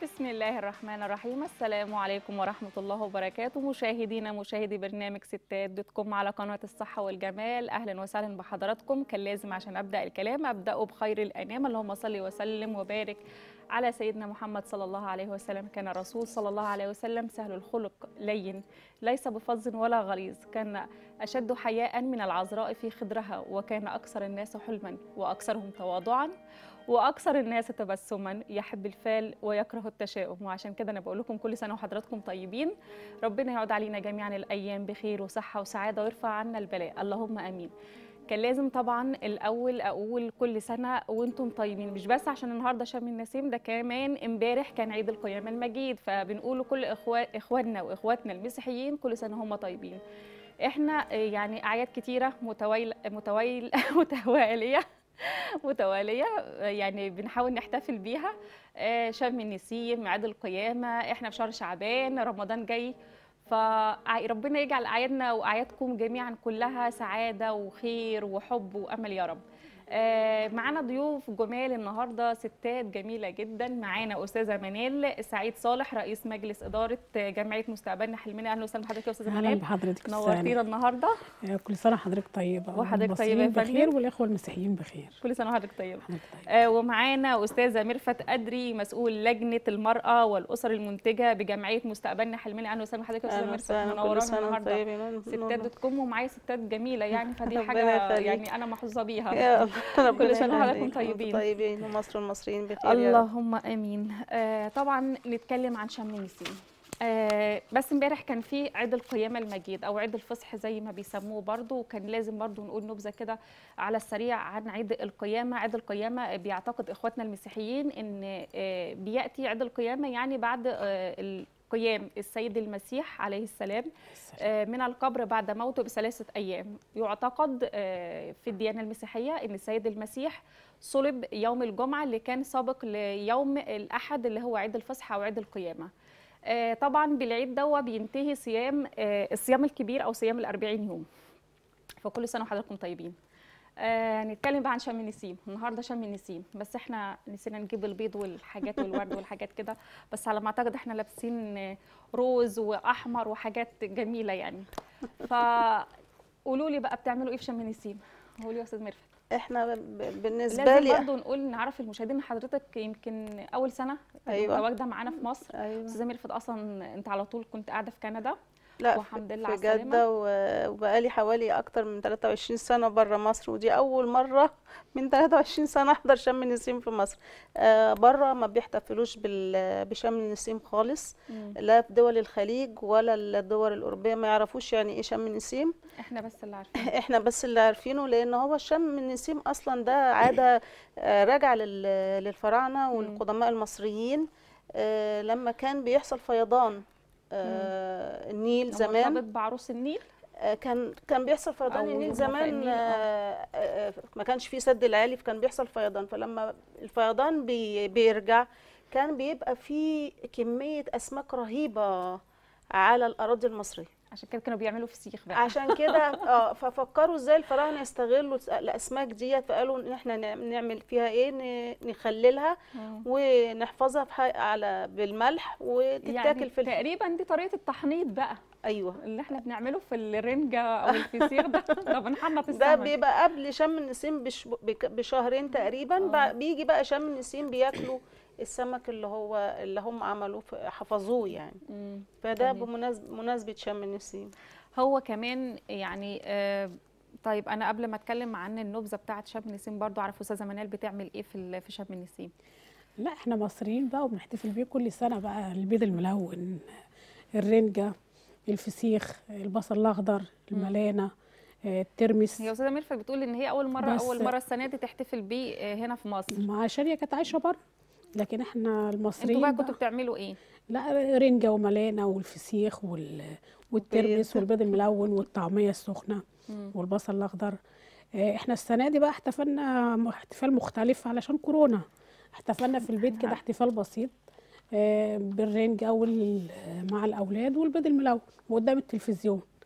بسم الله الرحمن الرحيم السلام عليكم ورحمة الله وبركاته مشاهدينا مشاهدي برنامج ستات دوت كوم على قناة الصحة والجمال أهلا وسهلا بحضراتكم كان لازم عشان أبدأ الكلام أبدأه بخير الأنام اللهم صل وسلم وبارك على سيدنا محمد صلى الله عليه وسلم كان الرسول صلى الله عليه وسلم سهل الخلق لين ليس بفظ ولا غليظ كان أشد حياء من العذراء في خدرها وكان أكثر الناس حلما وأكثرهم تواضعا واكثر الناس تبسما يحب الفال ويكره التشاؤم وعشان كده انا بقول لكم كل سنه وحضراتكم طيبين ربنا يعود علينا جميعا الايام بخير وصحه وسعاده ويرفع عنا البلاء اللهم امين كان لازم طبعا الاول اقول كل سنه وانتم طيبين مش بس عشان النهارده شم النسيم ده كمان امبارح كان عيد القيامه المجيد فبنقول لكل إخوة اخواننا واخواتنا المسيحيين كل سنه هم طيبين احنا يعني اعياد كتيره متويل متويل متواليه متواليه يعني بنحاول نحتفل بيها آه، شم النسيم عيد القيامه احنا في شهر شعبان رمضان جاي فربنا يجعل اعيادنا واعيادكم جميعا كلها سعاده وخير وحب وامل يا رب آه، معانا ضيوف جمال النهارده ستات جميله جدا معانا استاذه منال سعيد صالح رئيس مجلس اداره جمعيه مستقبلنا حلمنا اهلا وسهلا بحضرتك يا استاذه اهلا منال بحضرتك نورتينا النهارده آه، كل سنه حضرتك طيبه وحضرتك والمصريين طيبة يا بخير فندم. والاخوه المسيحيين بخير كل سنه وحضرتك طيبه حضرتك طيب. آه، ومعانا استاذه ميرفت ادري مسؤول لجنه المراه والاسر المنتجه بجمعيه مستقبلنا حلمنا اهلا وسهلا بحضرتك يا استاذه اهلا ميرفت وسهلا كل منورانا سنه وانتم النهارده طيبين ستات دوت كوم ومعايا ستات جميله يعني فدي ربنا حاجه يخليك. يعني انا محظوظه بيها يا الله ربنا كل سنة وحضراتكم يخليك. طيبين. وانتم طيبين ومصر والمصريين بخير يا رب. اللهم امين آه طبعا نتكلم عن شم النسيم آه بس امبارح كان في عيد القيامه المجيد او عيد الفصح زي ما بيسموه برضو وكان لازم برضو نقول نبذه كده على السريع عن عيد القيامه عيد القيامه بيعتقد اخواتنا المسيحيين ان آه بياتي عيد القيامه يعني بعد آه قيام السيد المسيح عليه السلام آه، من القبر بعد موته بثلاثة أيام يعتقد آه، في الديانة المسيحية أن السيد المسيح صلب يوم الجمعة اللي كان سابق ليوم الأحد اللي هو عيد الفصح أو عيد القيامة آه، طبعا بالعيد دوا بينتهي صيام آه، الصيام الكبير أو صيام الأربعين يوم فكل سنة وحضراتكم طيبين آه نتكلم بقى عن شم النسيم النهارده شم النسيم بس احنا نسينا نجيب البيض والحاجات والورد والحاجات كده بس على ما اعتقد احنا لابسين آه، روز واحمر وحاجات جميله يعني فقولوا لي بقى بتعملوا ايه في شم النسيم قولي يا استاذ ميرفت احنا ب- بالنسبه لازم لي برضه نقول نعرف المشاهدين إن حضرتك يمكن اول سنه أيوة. متواجده معانا في مصر ايوه استاذه ميرفت اصلا انت على طول كنت قاعده في كندا لا والحمد لله في على السلامة. جده و- وبقالي حوالي اكتر من 23 سنه بره مصر ودي اول مره من 23 سنه احضر شم النسيم في مصر آه بره ما بيحتفلوش بال- بشم النسيم خالص مم. لا في دول الخليج ولا الدول الاوروبيه ما يعرفوش يعني ايه شم النسيم احنا بس اللي عارفين احنا بس اللي عارفينه لان هو شم النسيم اصلا ده عاده آه، راجعه لل- للفراعنه والقدماء المصريين آه، لما كان بيحصل فيضان آه، النيل هو زمان مرتبط بعروس النيل آه، كان كان بيحصل فيضان أو النيل هم زمان النيل، آه. آه، آه، ما كانش فيه سد العالي فكان بيحصل فيضان فلما الفيضان بي بيرجع كان بيبقى فيه كميه اسماك رهيبه على الاراضي المصريه عشان كده كانوا بيعملوا فسيخ بقى عشان كده اه ففكروا ازاي الفراعنه يستغلوا الاسماك ديت فقالوا ان احنا نعم- نعمل فيها ايه ن- نخللها مم. ونحفظها في ح- على بالملح وتتاكل يعني في الف... تقريبا دي طريقه التحنيط بقى ايوه اللي احنا بنعمله في الرنجه او الفسيخ ده ده بنحنط ده السمك بيبقى قبل شم النسيم بش... بك- بشهرين تقريبا آه. بقى- بيجي بقى شم النسيم بياكلوا السمك اللي هو اللي هم عملوه ف- حفظوه يعني مم. فده جميل. بمناسبة مناسبة شم النسيم هو كمان يعني آه طيب انا قبل ما اتكلم عن النبذه بتاعه شم النسيم برضو اعرف استاذه منال بتعمل ايه في ال- في شم النسيم لا احنا مصريين بقى وبنحتفل بيه كل سنه بقى البيض الملون الرنجه الفسيخ البصل الاخضر الملانه آه، الترمس هي استاذه ميرفت بتقول ان هي اول مره بس- اول مره السنه دي تحتفل بيه آه، هنا في مصر ما عشان هي كانت عايشه بره لكن احنا المصريين انتوا بقى بقى كنتوا بتعملوا ايه لا رنجه وملانه والفسيخ وال... والترمس وبيض. والبيض الملون والطعميه السخنه مم. والبصل الاخضر آه، احنا السنه دي بقى احتفلنا م- احتفال مختلف علشان كورونا احتفلنا في البيت كده احتفال بسيط آه، بالرنجه وال... مع الاولاد والبيض الملون وقدام التلفزيون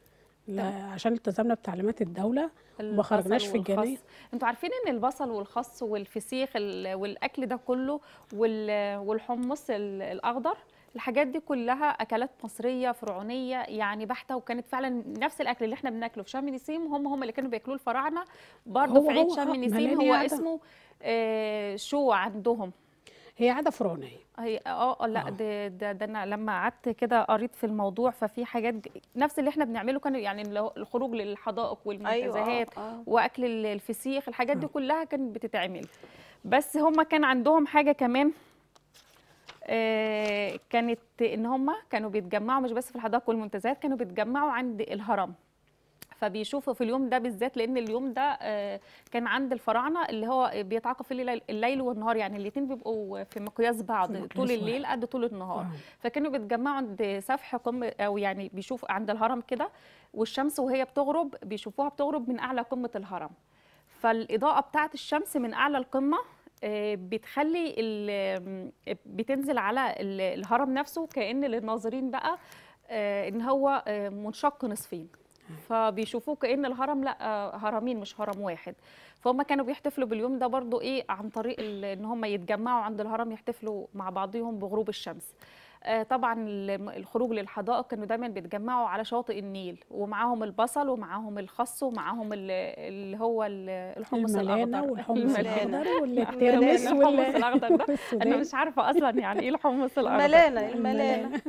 لا عشان التزمنا بتعليمات الدوله البصل خرجناش في والخس. الجنيه. انتوا عارفين ان البصل والخس والفسيخ ال- والاكل ده كله وال- والحمص ال- الاخضر الحاجات دي كلها اكلات مصريه فرعونيه يعني بحته وكانت فعلا نفس الاكل اللي احنا بناكله في شم نسيم هم هم اللي كانوا بياكلوه الفراعنه برضه هو- في عيد هو- شم آه، نسيم ملاني هو عادة. اسمه آه، شو عندهم هي عاده فرعونيه هي اه آه، لا آه. ده, ده, ده انا لما قعدت كده قريت في الموضوع ففي حاجات ج- نفس اللي احنا بنعمله كان يعني اللي هو الخروج للحدائق والمنتزهات آه. واكل ال- الفسيخ الحاجات دي آه. كلها كانت بتتعمل بس هم كان عندهم حاجه كمان آه، كانت ان هم كانوا بيتجمعوا مش بس في الحدائق والمنتزهات كانوا بيتجمعوا عند الهرم فبيشوفوا في اليوم ده بالذات لان اليوم ده آه، كان عند الفراعنه اللي هو بيتعاقب فيه الليل- الليل والنهار يعني الاثنين بيبقوا في مقياس بعض في مقياس طول الليل واحد. قد طول النهار آه. فكانوا بيتجمعوا عند سفح قمه او يعني بيشوفوا عند الهرم كده والشمس وهي بتغرب بيشوفوها بتغرب من اعلى قمه الهرم فالاضاءه بتاعه الشمس من اعلى القمه آه، بتخلي ال- بتنزل على ال- الهرم نفسه كأن للناظرين بقى آه، ان هو آه، منشق نصفين فبيشوفوه كأن الهرم لا آه، هرمين مش هرم واحد فهم كانوا بيحتفلوا باليوم ده برضو ايه عن طريق ال- ان هم يتجمعوا عند الهرم يحتفلوا مع بعضهم بغروب الشمس آه، طبعا ال- الخروج للحدائق كانوا دايما بيتجمعوا على شاطئ النيل ومعاهم البصل ومعاهم الخس ومعاهم ال- اللي هو ال- الحمص الملانه الاخضر والحمص الملانة. الاخضر والترمس الحمص الاخضر ده انا والسوداني مش عارفه اصلا يعني ايه الحمص الاخضر الملانه الملانه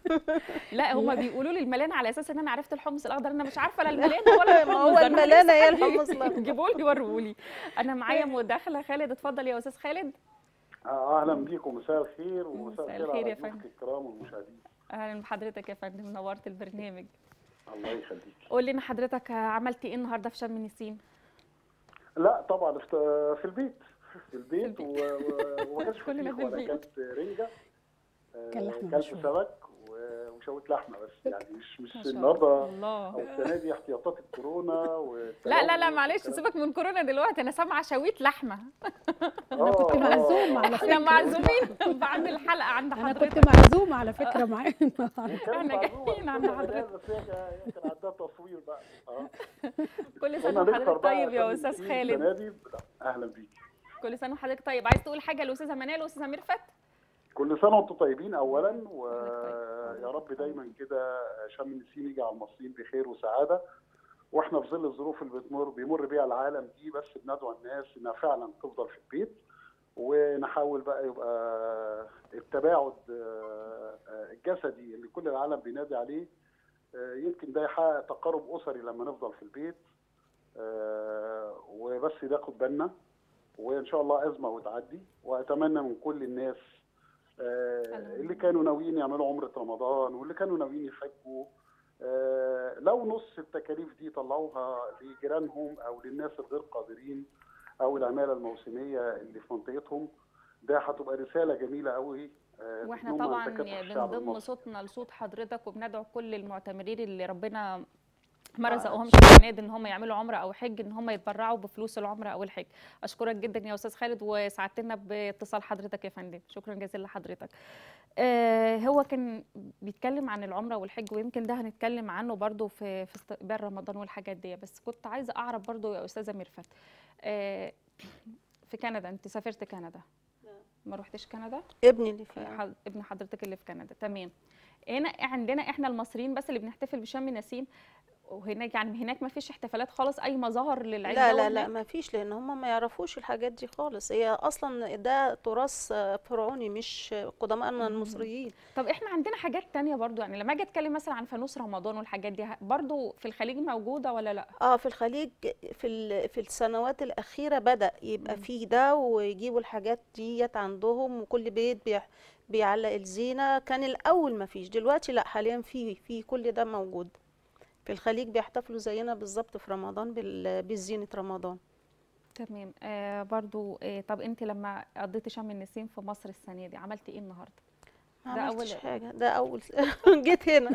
لا هما بيقولوا لي الملانه على اساس ان انا عرفت الحمص الاخضر انا مش عارفه لا الملانه ولا ما هو الحمص ده، أنا الملانة لسه هي حد الحمص الأخضر. جيبوا لي وروا لي انا معايا مداخله خالد اتفضل يا استاذ خالد اهلا بيكم مساء الخير ومساء مساء الخير الخير على يا ضيوفك فندم. الكرام والمشاهدين اهلا بحضرتك يا فندم نورت البرنامج الله يخليك قول لنا حضرتك عملتي ايه النهارده في شم النسيم لا طبعا في في البيت في البيت في و- و- وما كانش كلنا فسيخ في ولا البيت. كلت رنجه آه، كان لحمة كلت مشوية. سمك و- وشوية لحمه بس يعني مش مش ما شاء النهارده الله او السنه دي احتياطات الكورونا لا لا لا والتلوث معلش والكلام سيبك من كورونا دلوقتي انا سامعه شويت لحمه انا كنت معزومة على احنا فكرة. معزومين بعد الحلقه عند انا حضرتك كنت معزومه على فكره معايا النهارده إحنا جايين عند حضرتك. بس هي كان كان عندها تصوير بقى اه كل قلنا سنه نكسر وحضرتك بقى طيب يا عشان استاذ نسيب خالد السنة دي. اهلا بيك كل سنه وحضرتك طيب عايز تقول حاجه لاستاذه منال واستاذه ميرفت كل سنه وانتم طيبين اولا طيب. ويا رب دايما كده شم النسيم يجي على المصريين بخير وسعاده واحنا في ظل الظروف اللي بتمر بيمر بيها العالم دي بس بندعو الناس انها فعلا تفضل في البيت ونحاول بقى يبقى التباعد آه، آه، الجسدي اللي كل العالم بينادي عليه آه، يمكن ده يحقق تقارب اسري لما نفضل في البيت آه، وبس ناخد بالنا وان شاء الله ازمه وتعدي واتمنى من كل الناس آه، اللي كانوا ناويين يعملوا عمره رمضان واللي كانوا ناويين يحجوا آه، لو نص التكاليف دي طلعوها لجيرانهم او للناس الغير قادرين او العماله الموسميه اللي في منطقتهم ده هتبقى رساله جميله قوي آه، واحنا تضم طبعا تكافؤ الشعب بنضم المصري. صوتنا لصوت حضرتك وبندعو كل المعتمرين اللي ربنا ما آه. رزقهمش السنه دي ان هم يعملوا عمره او حج ان هم يتبرعوا بفلوس العمره او الحج اشكرك جدا يا استاذ خالد وسعدتنا باتصال حضرتك يا فندم شكرا جزيلا لحضرتك آه هو كان بيتكلم عن العمره والحج ويمكن ده هنتكلم عنه برضو في في استقبال رمضان والحاجات دي بس كنت عايزه اعرف برضو يا استاذه ميرفت آه في كندا انت سافرت كندا ما روحتش كندا ابني اللي فيها حض- ابن حضرتك اللي في كندا تمام هنا عندنا احنا المصريين بس اللي بنحتفل بشم النسيم وهناك يعني هناك ما فيش احتفالات خالص اي مظاهر للعيد لا ده لا هناك؟ لا ما فيش لان هم ما يعرفوش الحاجات دي خالص هي اصلا ده تراث آه، فرعوني مش قدماءنا المصريين طب احنا عندنا حاجات تانية برضو يعني لما اجي اتكلم مثلا عن فانوس رمضان والحاجات دي ه- برضو في الخليج موجوده ولا لا اه في الخليج في ال- في السنوات الاخيره بدا يبقى مم. فيه ده ويجيبوا الحاجات ديت عندهم وكل بيت بيح- بيعلق الزينه كان الاول ما فيش دلوقتي لا حاليا في في كل ده موجود في الخليج بيحتفلوا زينا بالظبط في رمضان بال- بزينه رمضان تمام آه برضو آه طب انت لما قضيتي شم النسيم في مصر السنه دي عملتي ايه النهارده ما ده عملتش أول- حاجه ده اول جيت هنا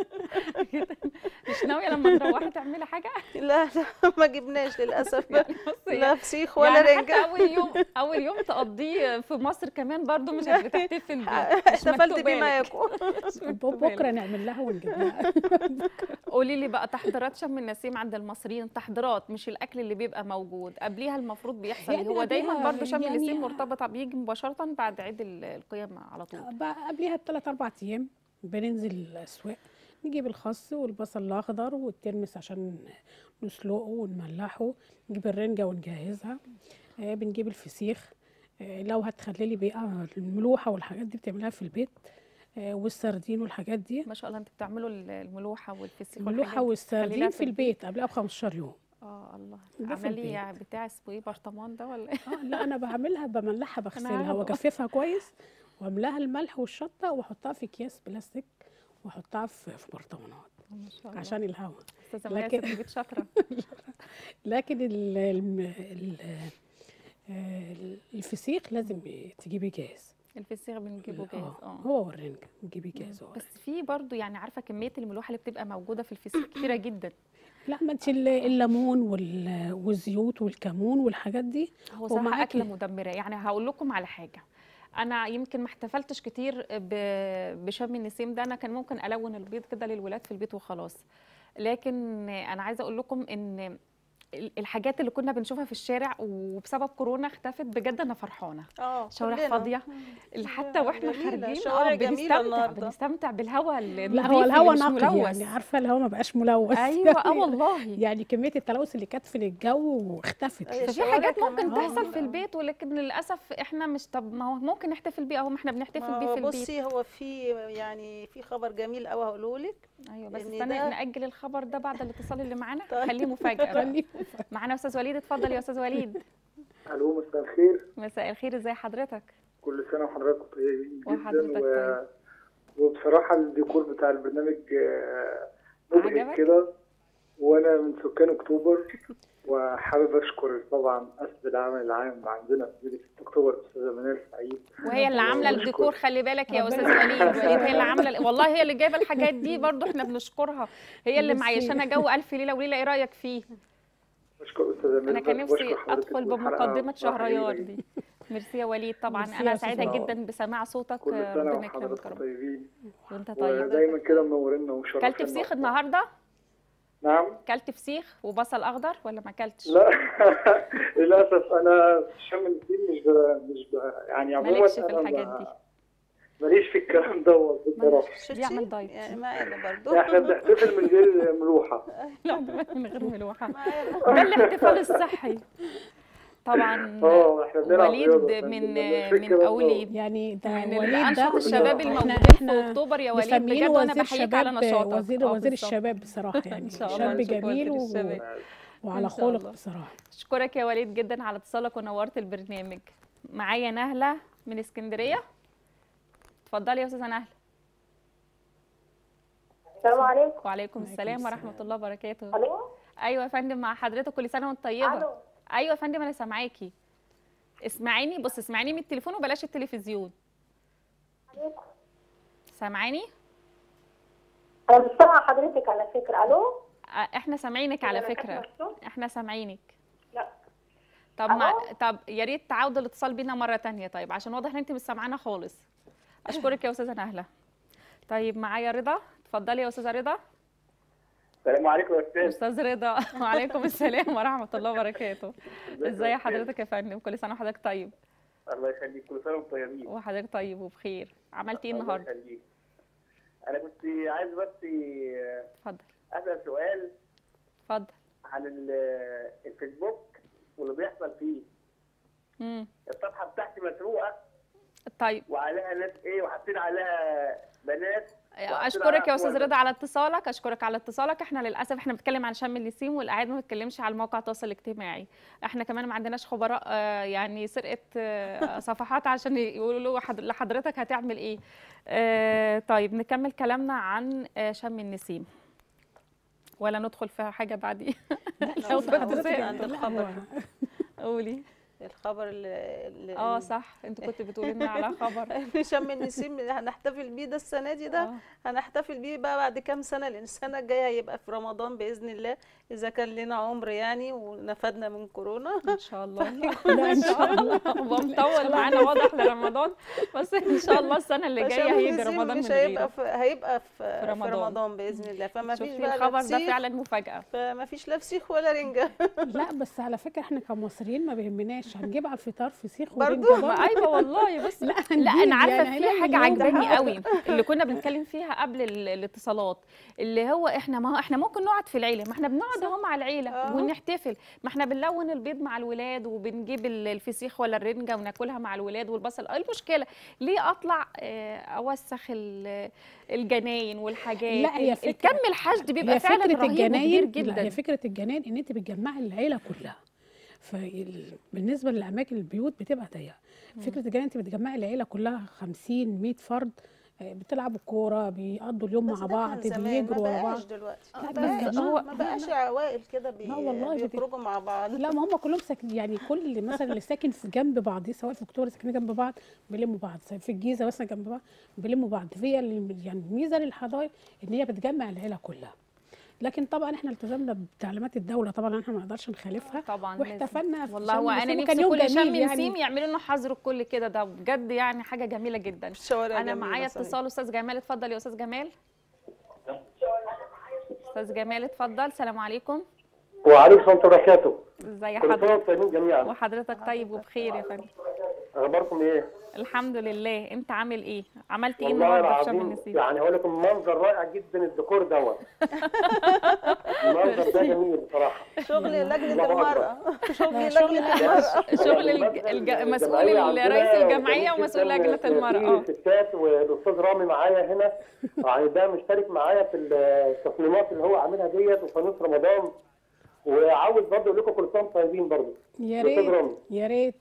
مش ناويه لما تروحي تعملي حاجه لا لا ما جبناش للاسف يعني بصي لا فسيخ ولا يعني حتى رنجه اول يوم اول يوم تقضيه في مصر كمان برضو مش هتحتفل بيه مش احتفلت مكتوبة بيه لك. معاكم بكره نعمل لها ونجيب لها قولي لي بقى تحضيرات شم النسيم عند المصريين تحضيرات مش الاكل اللي بيبقى موجود قبليها المفروض بيحصل يعني هو دايما قبليها برضو شم يعني- النسيم مرتبطه بيجي مباشره بعد عيد ال- القيامه على طول بقى قبليها بثلاث اربع ايام بننزل الاسواق نجيب الخس والبصل الاخضر والترمس عشان نسلقه ونملحه نجيب الرنجه ونجهزها آه، بنجيب الفسيخ آه، لو هتخللي بقى الملوحه والحاجات دي بتعملها في البيت آه، والسردين والحاجات دي ما شاء الله انتوا بتعملوا ال- الملوحه والفسيخ الملوحه والحاجات دي. والسردين خلينا في البيت قبلها ب 15 يوم اه الله ده في عمليه البيت. بتاع اسمه ايه برطمان ده ولا ايه اه لا انا بعملها بملحها بغسلها عارفة. واجففها كويس واملاها الملح والشطه واحطها في اكياس بلاستيك واحطها في في برطمانات ما شاء الله عشان الهواء استاذه مايا لكن- ست البيت شاطره لكن ال ال ال آه، الفسيخ لازم تجيبي جاهز الفسيخ بنجيبه جاهز آه، اه هو والرنجة تجيبي جاهز هو بس في برضو يعني عارفه كميه الملوحه اللي بتبقى موجوده في الفسيخ كتيره جدا لا ما انت ال- الليمون وال- والزيوت والكمون والحاجات دي هو صراحه ومعاكي- اكله مدمره يعني هقول لكم على حاجه انا يمكن ما احتفلتش كتير ب- بشم النسيم ده انا كان ممكن الون البيض كده للولاد في البيت وخلاص لكن انا عايزه اقول لكم ان ال- الحاجات اللي كنا بنشوفها في الشارع وبسبب كورونا اختفت بجد انا فرحانه اه شوارع كلنا. فاضيه اللي حتى واحنا جميلة، خارجين شوارع اه جميلة بنستمتع النهاردة. بنستمتع بالهواء لا النظيف هو اللي الهواء مش نقي ملوث. يعني عارفه الهواء ما بقاش ملوث ايوه اه والله يعني كميه التلوث اللي كانت في الجو اختفت أيوة. ففي الشوارع حاجات كمان. ممكن آه. تحصل في البيت ولكن للاسف احنا مش طب ما هو ممكن نحتفل بيه اهو ما احنا بنحتفل ما بيه هو في البيت بصي هو في يعني في خبر جميل قوي هقوله لك ايوه بس إن استنى ده- ناجل الخبر ده بعد الاتصال اللي معانا طيب. خليه مفاجاه بقى. خليه معانا استاذ وليد اتفضل يا استاذ وليد الو مساء الخير مساء الخير ازي حضرتك كل سنه وحضراتكم طيبين وحضرتك جدا طيب. وبصراحه الديكور بتاع البرنامج آه، مبهج عجبك؟ كده وانا من سكان اكتوبر وحابب اشكر طبعا اسد العمل العام عندنا في مدينه 6 اكتوبر استاذه منال سعيد وهي اللي عامله وبشكر- الديكور خلي بالك يا ربنا استاذ وليد وليد هي اللي عامله والله هي اللي جايبه الحاجات دي برضو احنا بنشكرها هي اللي ميرسي. معيشانا جو الف ليله وليله ايه رايك فيه بشكر استاذه منال انا كان نفسي وبشكر حضرتك ادخل والحلقة بمقدمه بصراحة شهريار جميلة دي ميرسي يا وليد طبعا ميرسي انا يا أستاذ سعيده وليد. جدا بسماع صوتك كل سنه ربنا يكرمك يا وحضراتكم رب طيبين وانت طيب ودايما كده منورينا ومشرفينا كلت فسيخ النهارده نعم كلت فسيخ وبصل اخضر ولا ما كلتش لا للاسف انا في شم النسيم مش ب... مش ب... يعني عموما مالكش في أنا الحاجات ما- دي. ماليش في الكلام دوت بصراحه شفتي بيعمل دايت. يعني معانا برضو احنا بنحتفل من غير ملوحه لا من غير ملوحه معانا ده الاحتفال الصحي طبعا اه احنا بنلعب وليد رياضة، من فاحنا من الفكرة اولي يعني ده من وليد الانشط ده الشباب إحنا- الموجودين احنا- في احنا اكتوبر يا وليد مسمينه بجد وانا وزير بحييك على شباب نشاطك وزير آه، وزير بالظبط. الشباب بصراحه يعني إن شاء الله شاب نشوف جميل وزير و... الشباب. وعلى إن شاء خلق الله. بصراحه اشكرك يا وليد جدا على اتصالك ونورت البرنامج معايا نهله من اسكندريه اتفضلي يا استاذه نهله السلام عليكم وعليكم السلام السلام. ورحمه الله وبركاته الو ايوه يا فندم مع حضرتك كل سنه وانت طيبه الو ايوه يا فندم انا سامعاكي اسمعيني بص اسمعيني من التليفون وبلاش التلفزيون عليكم سامعاني انا مش سامعه حضرتك على فكره الو آه، احنا سامعينك على أنا فكره كاتبة الصوت؟ احنا سامعينك لا طب ما ألو؟ طب يا ريت تعود الاتصال بينا مره تانية طيب عشان واضح ان انت مش سامعانا خالص اشكرك يا استاذه نهله طيب معايا رضا اتفضلي يا استاذه رضا السلام عليكم يا استاذ استاذ رضا وعليكم السلام ورحمه الله وبركاته ازي حضرتك يا فندم كل سنه وحضرتك طيب الله يخليك كل سنه وانتم طيبين وحضرتك طيب وبخير عملتي ايه النهارده يخليك انا كنت عايز بس اتفضل اسال سؤال اتفضل عن ال- الفيسبوك واللي بيحصل فيه امم الصفحه بتاعتي مسروقه طيب وعليها ناس ايه وحاطين عليها بنات اشكرك يا استاذ رضا على اتصالك اشكرك على اتصالك احنا للاسف احنا بنتكلم عن شم النسيم والاعياد ما بنتكلمش على الموقع التواصل الاجتماعي احنا كمان ما عندناش خبراء آه، يعني سرقه آه، صفحات عشان يقولوا له حد- لحضرتك هتعمل ايه آه، طيب نكمل كلامنا عن آه، شم النسيم ولا ندخل في حاجه بعديه لو لا، كنت حضرتك زهقت. عند لا، الخبر. هو- قولي الخبر اللي اللي- اه صح انت كنت بتقولي لنا على خبر اللي شم النسيم اللي هنحتفل بيه ده السنه دي ده آه. هنحتفل بيه بقى بعد كام سنه لان السنه الجايه هيبقى في رمضان باذن الله اذا كان لنا عمر يعني ونفدنا من كورونا ان شاء الله لا ان شاء الله هو مطول معانا واضح لرمضان بس ان شاء الله السنه اللي فشم جايه هيجي النسيم رمضان مش من هيبقى غيره في هيبقى في, في في رمضان. رمضان باذن الله فما فيش شوفي بقى لا الخبر ده فسيخ فعلا مفاجاه فما فيش لا فسيخ ولا رنجه لا بس على فكره احنا كمصريين ما بيهمناش هنجيب على الفطار فسيخ برضو؟ ورنجة ما ايوه والله بس لا لا هنجيب انا عارفه يعني في هنعمل حاجه يوم ده. عجباني قوي اللي كنا بنتكلم فيها قبل ال- الاتصالات اللي هو احنا ما هو احنا ممكن نقعد في العيله ما احنا بنقعد اهو مع العيله آه. ونحتفل ما احنا بنلون البيض مع الولاد وبنجيب ال- الفسيخ ولا الرنجه وناكلها مع الولاد والبصل ايه المشكله ليه اطلع آه، اوسخ ال- الجناين والحاجات لا، هي ال- فكرة- الكم الحشد بيبقى هي فعلا فكره رهيب وكبير الجناين لا جدا هي فكره الجناين ان انت بتجمعي العيله كلها فبالنسبه للاماكن البيوت بتبقى ضيقه فكره الجناين انت بتجمعي العيله كلها 50 100 فرد آه، بتلعبوا كوره بيقضوا اليوم بس مع ده بعض كان زمان ما بيجروا ورا بعض بقاش دلوقتي لا، ما بس بقاش هو- ما بقاش عوائل كده بي... لا والله بت- بيخرجوا مع بعض لا ما هم كلهم ساكن يعني كل مثلا اللي ساكن في جنب بعض سواء في اكتوبر ساكنين جنب بعض بيلموا بعض سواء في الجيزه مثلا جنب بعض بيلموا بعض فهي اللي- يعني الميزه للحدائق ان هي بتجمع العيله كلها لكن طبعا احنا التزمنا بتعليمات الدوله طبعا احنا ما نقدرش نخالفها طبعا واحتفلنا لازم. في والله شم هو انا النسيم نفسي وكان يوم كل شم جميل يعني. نسيم يعملوا لنا حظر الكل كده ده بجد يعني حاجه جميله جدا الشوارع انا جميلة معايا صحيح. اتصال استاذ جمال اتفضل يا استاذ جمال استاذ جمال اتفضل سلام عليكم وعليكم السلام ورحمه الله وبركاته ازي كل سنه حضرتك وانتم طيبين جميعا وحضرتك طيب وبخير يا فندم اخباركم ايه؟ الحمد لله انت عامل ايه عملت ايه والله النهارده في شم العظيم النسيم يعني هقول لكم منظر رائع جدا الديكور دوت المنظر ده جميل بصراحه شغل لجنه الله أكبر. المراه شغل لا، شغل لجنه المراه شغل يعني الج- الج- المبدأ مسؤول الجمعية ال- عندنا رئيس الجمعيه جميل ومسؤول جداً. لجنه المراه في ستات والاستاذ رامي معايا هنا يعني ده مشترك معايا في التصميمات اللي هو عاملها ديت وفانوس رمضان وعاوز برضه اقول لكم كل سنه وانتم طيبين برضه يا أستاذ ريت رامي. يا ريت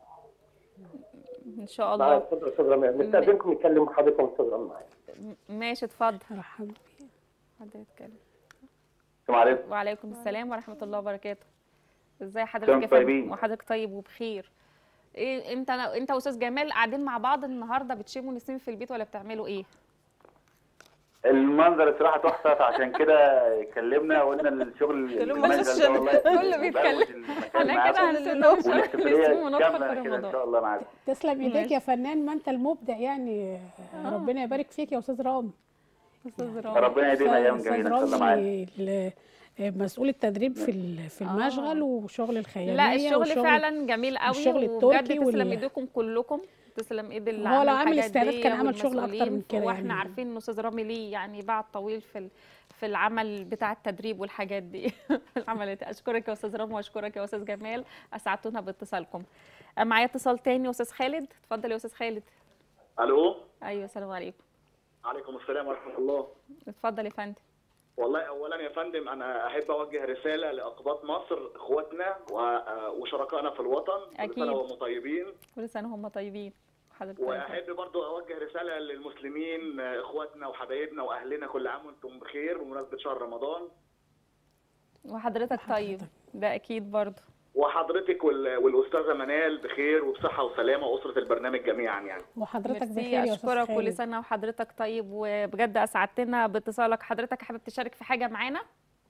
ان شاء معايا الله اتفضل يا استاذ رامي نستاذنكم نتكلم مع حضرتك استاذ رامي معايا ماشي اتفضل رحب بيه. حد يتكلم السلام عليكم وعليكم السلام ورحمة الله وبركاته. ازاي حضرتك كلام يا فندم؟ طيبين. وحضرتك طيب وبخير. ايه انت انت واستاذ جمال قاعدين مع بعض النهارده بتشموا نسيم في البيت ولا بتعملوا ايه؟ المنظر الصراحه تحفه فعشان كده اتكلمنا وقلنا الشغل كلهم المنزل بس ده والله كله بيتكلم. المكان انا معاكم. كده هنسيبنا نشم والاحتفاليه نسيم وندخل كامله في كده ان رمضان. شاء الله معاكم تسلم ايديك ماشي. يا فنان ما انت المبدع يعني ربنا يبارك فيك يا استاذ رامي استاذ رامي ربنا يدينا ايام أستاذ جميله ان شاء الله معانا رامي ال- مسؤول التدريب في ال- في المشغل وشغل الخياميه لا الشغل وشغل- فعلا جميل قوي والشغل وبجد التركي تسلم وال- ايديكم كلكم تسلم ايد اللي هو لو عمل عامل الحاجات استعداد دي كان عمل شغل أكتر والمسؤولين، من كده واحنا يعني. عارفين ان استاذ رامي ليه يعني بعد طويل في ال- في العمل بتاع التدريب والحاجات دي العمليات اشكرك يا استاذ رامي واشكرك يا استاذ جمال اسعدتونا باتصالكم معايا اتصال تاني يا استاذ خالد اتفضل يا استاذ خالد الو ايوه السلام عليكم عليكم السلام ورحمه الله اتفضل يا فندم والله اولا يا فندم انا احب اوجه رساله لاقباط مصر اخواتنا و- وشركائنا في الوطن كل أكيد. سنه وهم طيبين كل سنه هم طيبين حضرتك طيب. واحب برضو اوجه رساله للمسلمين اخواتنا وحبايبنا واهلنا كل عام وانتم بخير بمناسبه شهر رمضان وحضرتك طيب ده اكيد برضه وحضرتك وال- والاستاذه منال بخير وبصحه وسلامه واسره البرنامج جميعا يعني وحضرتك بخير ميرسي يا استاذ اشكرك كل خالد سنه وحضرتك طيب وبجد اسعدتنا باتصالك حضرتك حابب تشارك في حاجه معانا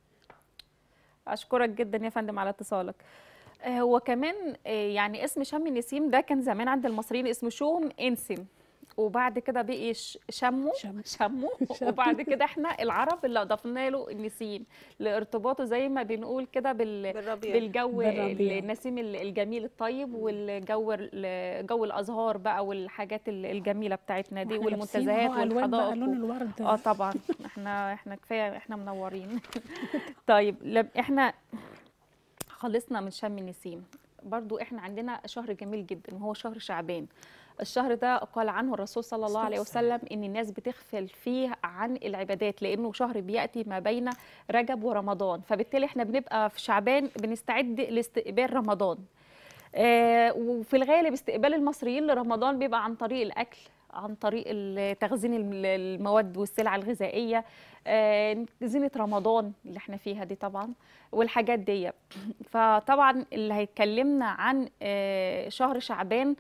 اشكرك جدا يا فندم على اتصالك آه، هو كمان آه، يعني اسم شم النسيم ده كان زمان عند المصريين اسمه شوم انسم وبعد كده بقي ش- شمو شم. شمو شم. وبعد كده احنا العرب اللي اضفنا له النسيم لارتباطه زي ما بنقول كده بال بالربيع بالجو بالربيع. النسيم ال- الجميل الطيب والجو ال- جو الازهار بقى والحاجات ال- الجميله بتاعتنا دي واحنا لابسين والمنتزهات أهو ألوان بقى، والحدائق لون و- الورد اه طبعا احنا احنا كفايه احنا منورين طيب لب- احنا خلصنا من شم النسيم برضو احنا عندنا شهر جميل جدا وهو شهر شعبان الشهر ده قال عنه الرسول صلى الله عليه وسلم ان الناس بتغفل فيه عن العبادات لانه شهر بياتي ما بين رجب ورمضان فبالتالي احنا بنبقى في شعبان بنستعد لاستقبال رمضان آه وفي الغالب استقبال المصريين لرمضان بيبقى عن طريق الاكل عن طريق ال- تخزين الم- المواد والسلع الغذائيه آه، زينه رمضان اللي احنا فيها دي طبعا والحاجات دي فطبعا اللي هيكلمنا عن آه، شهر شعبان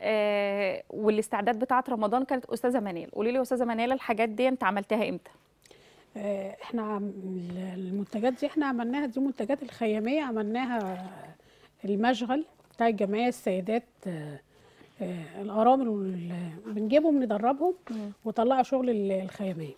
آه، والاستعداد بتاعه رمضان كانت استاذه منال قولي لي يا استاذه منال الحاجات دي انت عملتها امتى آه، احنا عم- المنتجات دي احنا عملناها دي منتجات الخياميه عملناها المشغل بتاع الجمعيه السيدات آه، آه، الارامل وال- بنجيبهم ندربهم وطلعوا شغل ال- الخياميه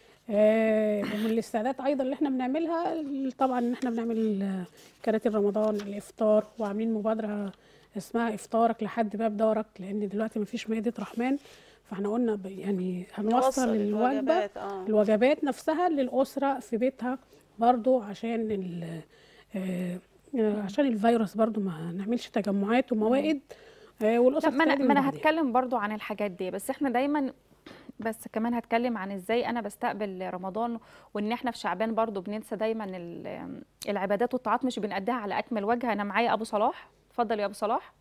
آه، ومن الاستعدادات ايضا اللي احنا بنعملها طبعا ان احنا بنعمل آه، كراتين رمضان الافطار وعاملين مبادره اسمها افطارك لحد باب دارك لان دلوقتي مفيش مائده رحمن فاحنا قلنا ب- يعني هنوصل نوصل الوجبه الوجبات، آه. الوجبات نفسها للأسرة في بيتها برضو عشان ال آه، آه، عشان الفيروس برضو ما نعملش تجمعات وموائد آه، والأسرة لا ما انا تستفيد ما من انا بعضها. هتكلم برضو عن الحاجات دي بس احنا دايما بس كمان هتكلم عن ازاي انا بستقبل رمضان وان احنا في شعبان برضو بننسى دايما ال- العبادات والطاعات مش بنأديها على اكمل وجه انا معايا ابو صلاح اتفضل يا ابو صلاح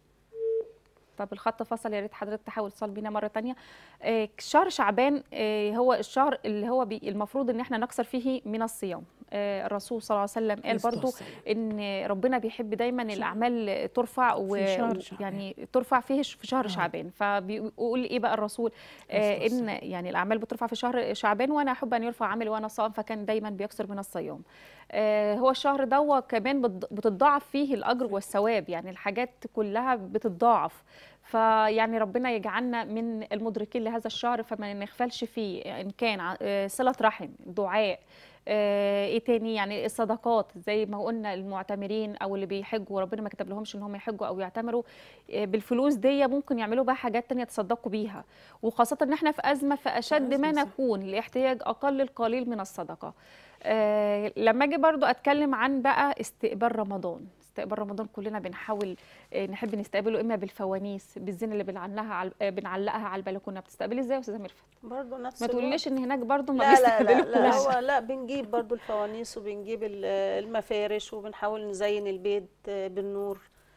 طب الخط فصل يا ريت حضرتك تحاول تتصل بينا مره تانية آه، شهر شعبان آه، هو الشهر اللي هو بي المفروض ان احنا نكثر فيه من الصيام آه، الرسول صلى الله عليه وسلم قال عليه الصلاة برضو والسلام. ان ربنا بيحب دايما الاعمال ترفع و... في شهر و- شعبان. يعني ترفع فيه ش- في شهر آه. شعبان فبيقول ايه بقى الرسول عليه آه الصلاة ان والسلام. يعني الاعمال بترفع في شهر شعبان وانا احب ان يرفع عملي وانا صائم فكان دايما بيكثر من الصيام آه هو الشهر ده كمان بت- بتتضاعف فيه الاجر والثواب يعني الحاجات كلها بتتضاعف فيعني ربنا يجعلنا من المدركين لهذا الشهر فما نغفلش فيه ان كان ع- آه، صله رحم دعاء آه، ايه تاني يعني الصدقات زي ما قلنا المعتمرين او اللي بيحجوا وربنا ما كتب لهمش ان هم يحجوا او يعتمروا آه، بالفلوس دي ممكن يعملوا بقى حاجات تانية يتصدقوا بيها وخاصة ان احنا في ازمة فاشد ما أزمة، صح. نكون لاحتياج اقل القليل من الصدقة آه، لما اجي برضو اتكلم عن بقى استقبال رمضان استقبال رمضان كلنا بنحاول آه، نحب نستقبله اما بالفوانيس بالزينه اللي بنعلقها على آه، بنعلقها على البلكونه بتستقبلي ازاي يا استاذه ميرفت برضه نفس ما الوقت. تقوليش ان هناك برضو ما لا لا لا, لا بيستقبلوش هو لا بنجيب برضو الفوانيس وبنجيب ال- المفارش وبنحاول نزين البيت آه، بالنور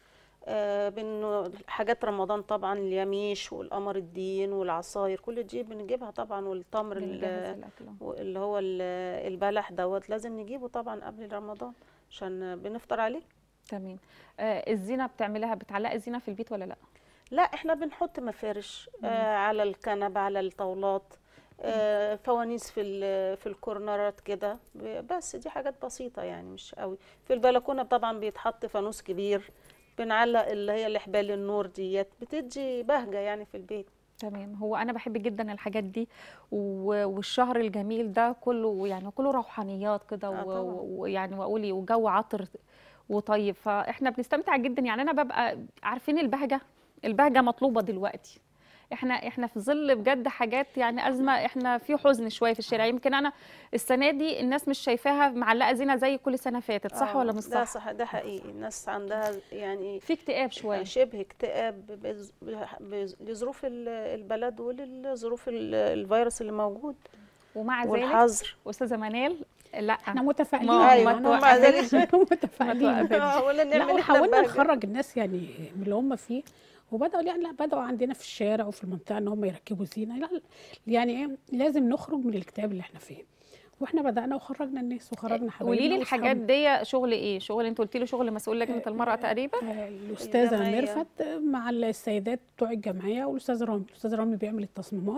آه، بن حاجات رمضان طبعا اليميش والقمر الدين والعصاير كل دي بنجيبها طبعا والتمر ال- بنجهز الأكل. اللي هو ال- البلح دوت لازم نجيبه طبعا قبل رمضان عشان بنفطر عليه تمام آه الزينه بتعمليها بتعلقي الزينه في البيت ولا لا لا احنا بنحط مفارش آه على الكنبة على الطاولات آه فوانيس في ال- في الكورنرات كده ب- بس دي حاجات بسيطة يعني مش قوي في البلكونة طبعا بيتحط فانوس كبير بنعلق اللي هي الحبال النور ديت بتدي بهجة يعني في البيت تمام هو انا بحب جدا الحاجات دي و- والشهر الجميل ده كله يعني كله روحانيات كده آه و- طبعاً. و- ويعني واقولي وجو عطر وطيب فاحنا بنستمتع جدا يعني انا ببقى عارفين البهجه البهجه مطلوبه دلوقتي احنا احنا في ظل بجد حاجات يعني ازمه احنا في حزن شويه في الشارع يمكن انا السنه دي الناس مش شايفاها معلقه زينه زي كل سنه فاتت صح آه، ولا مش ده صح صح ده حقيقي الناس عندها يعني في اكتئاب شويه شبه اكتئاب بز- بز- لظروف ال- البلد ولظروف ال- الفيروس اللي موجود ومع ذلك والحظر استاذه منال لا احنا متفائلين ما- أيوة، ما ومع توقفنيش. ذلك متفائلين ما توقفنيش. ولا لا نعمل احنا وحاولنا بهجة. نخرج الناس يعني من اللي هم فيه وبداوا يعني لا بداوا عندنا في الشارع وفي المنطقه ان هم يركبوا زينه لا يعني ايه لازم نخرج من الاكتئاب اللي احنا فيه واحنا بدانا وخرجنا الناس وخرجنا حبايبنا قولي لي الحاجات وأصحابنا. دي شغل ايه شغل انت قلتي له شغل مسؤول لجنه المراه تقريبا آه، الاستاذه الجمعية. ميرفت مع السيدات بتوع الجمعيه والاستاذ رامي الاستاذ رامي بيعمل التصميمات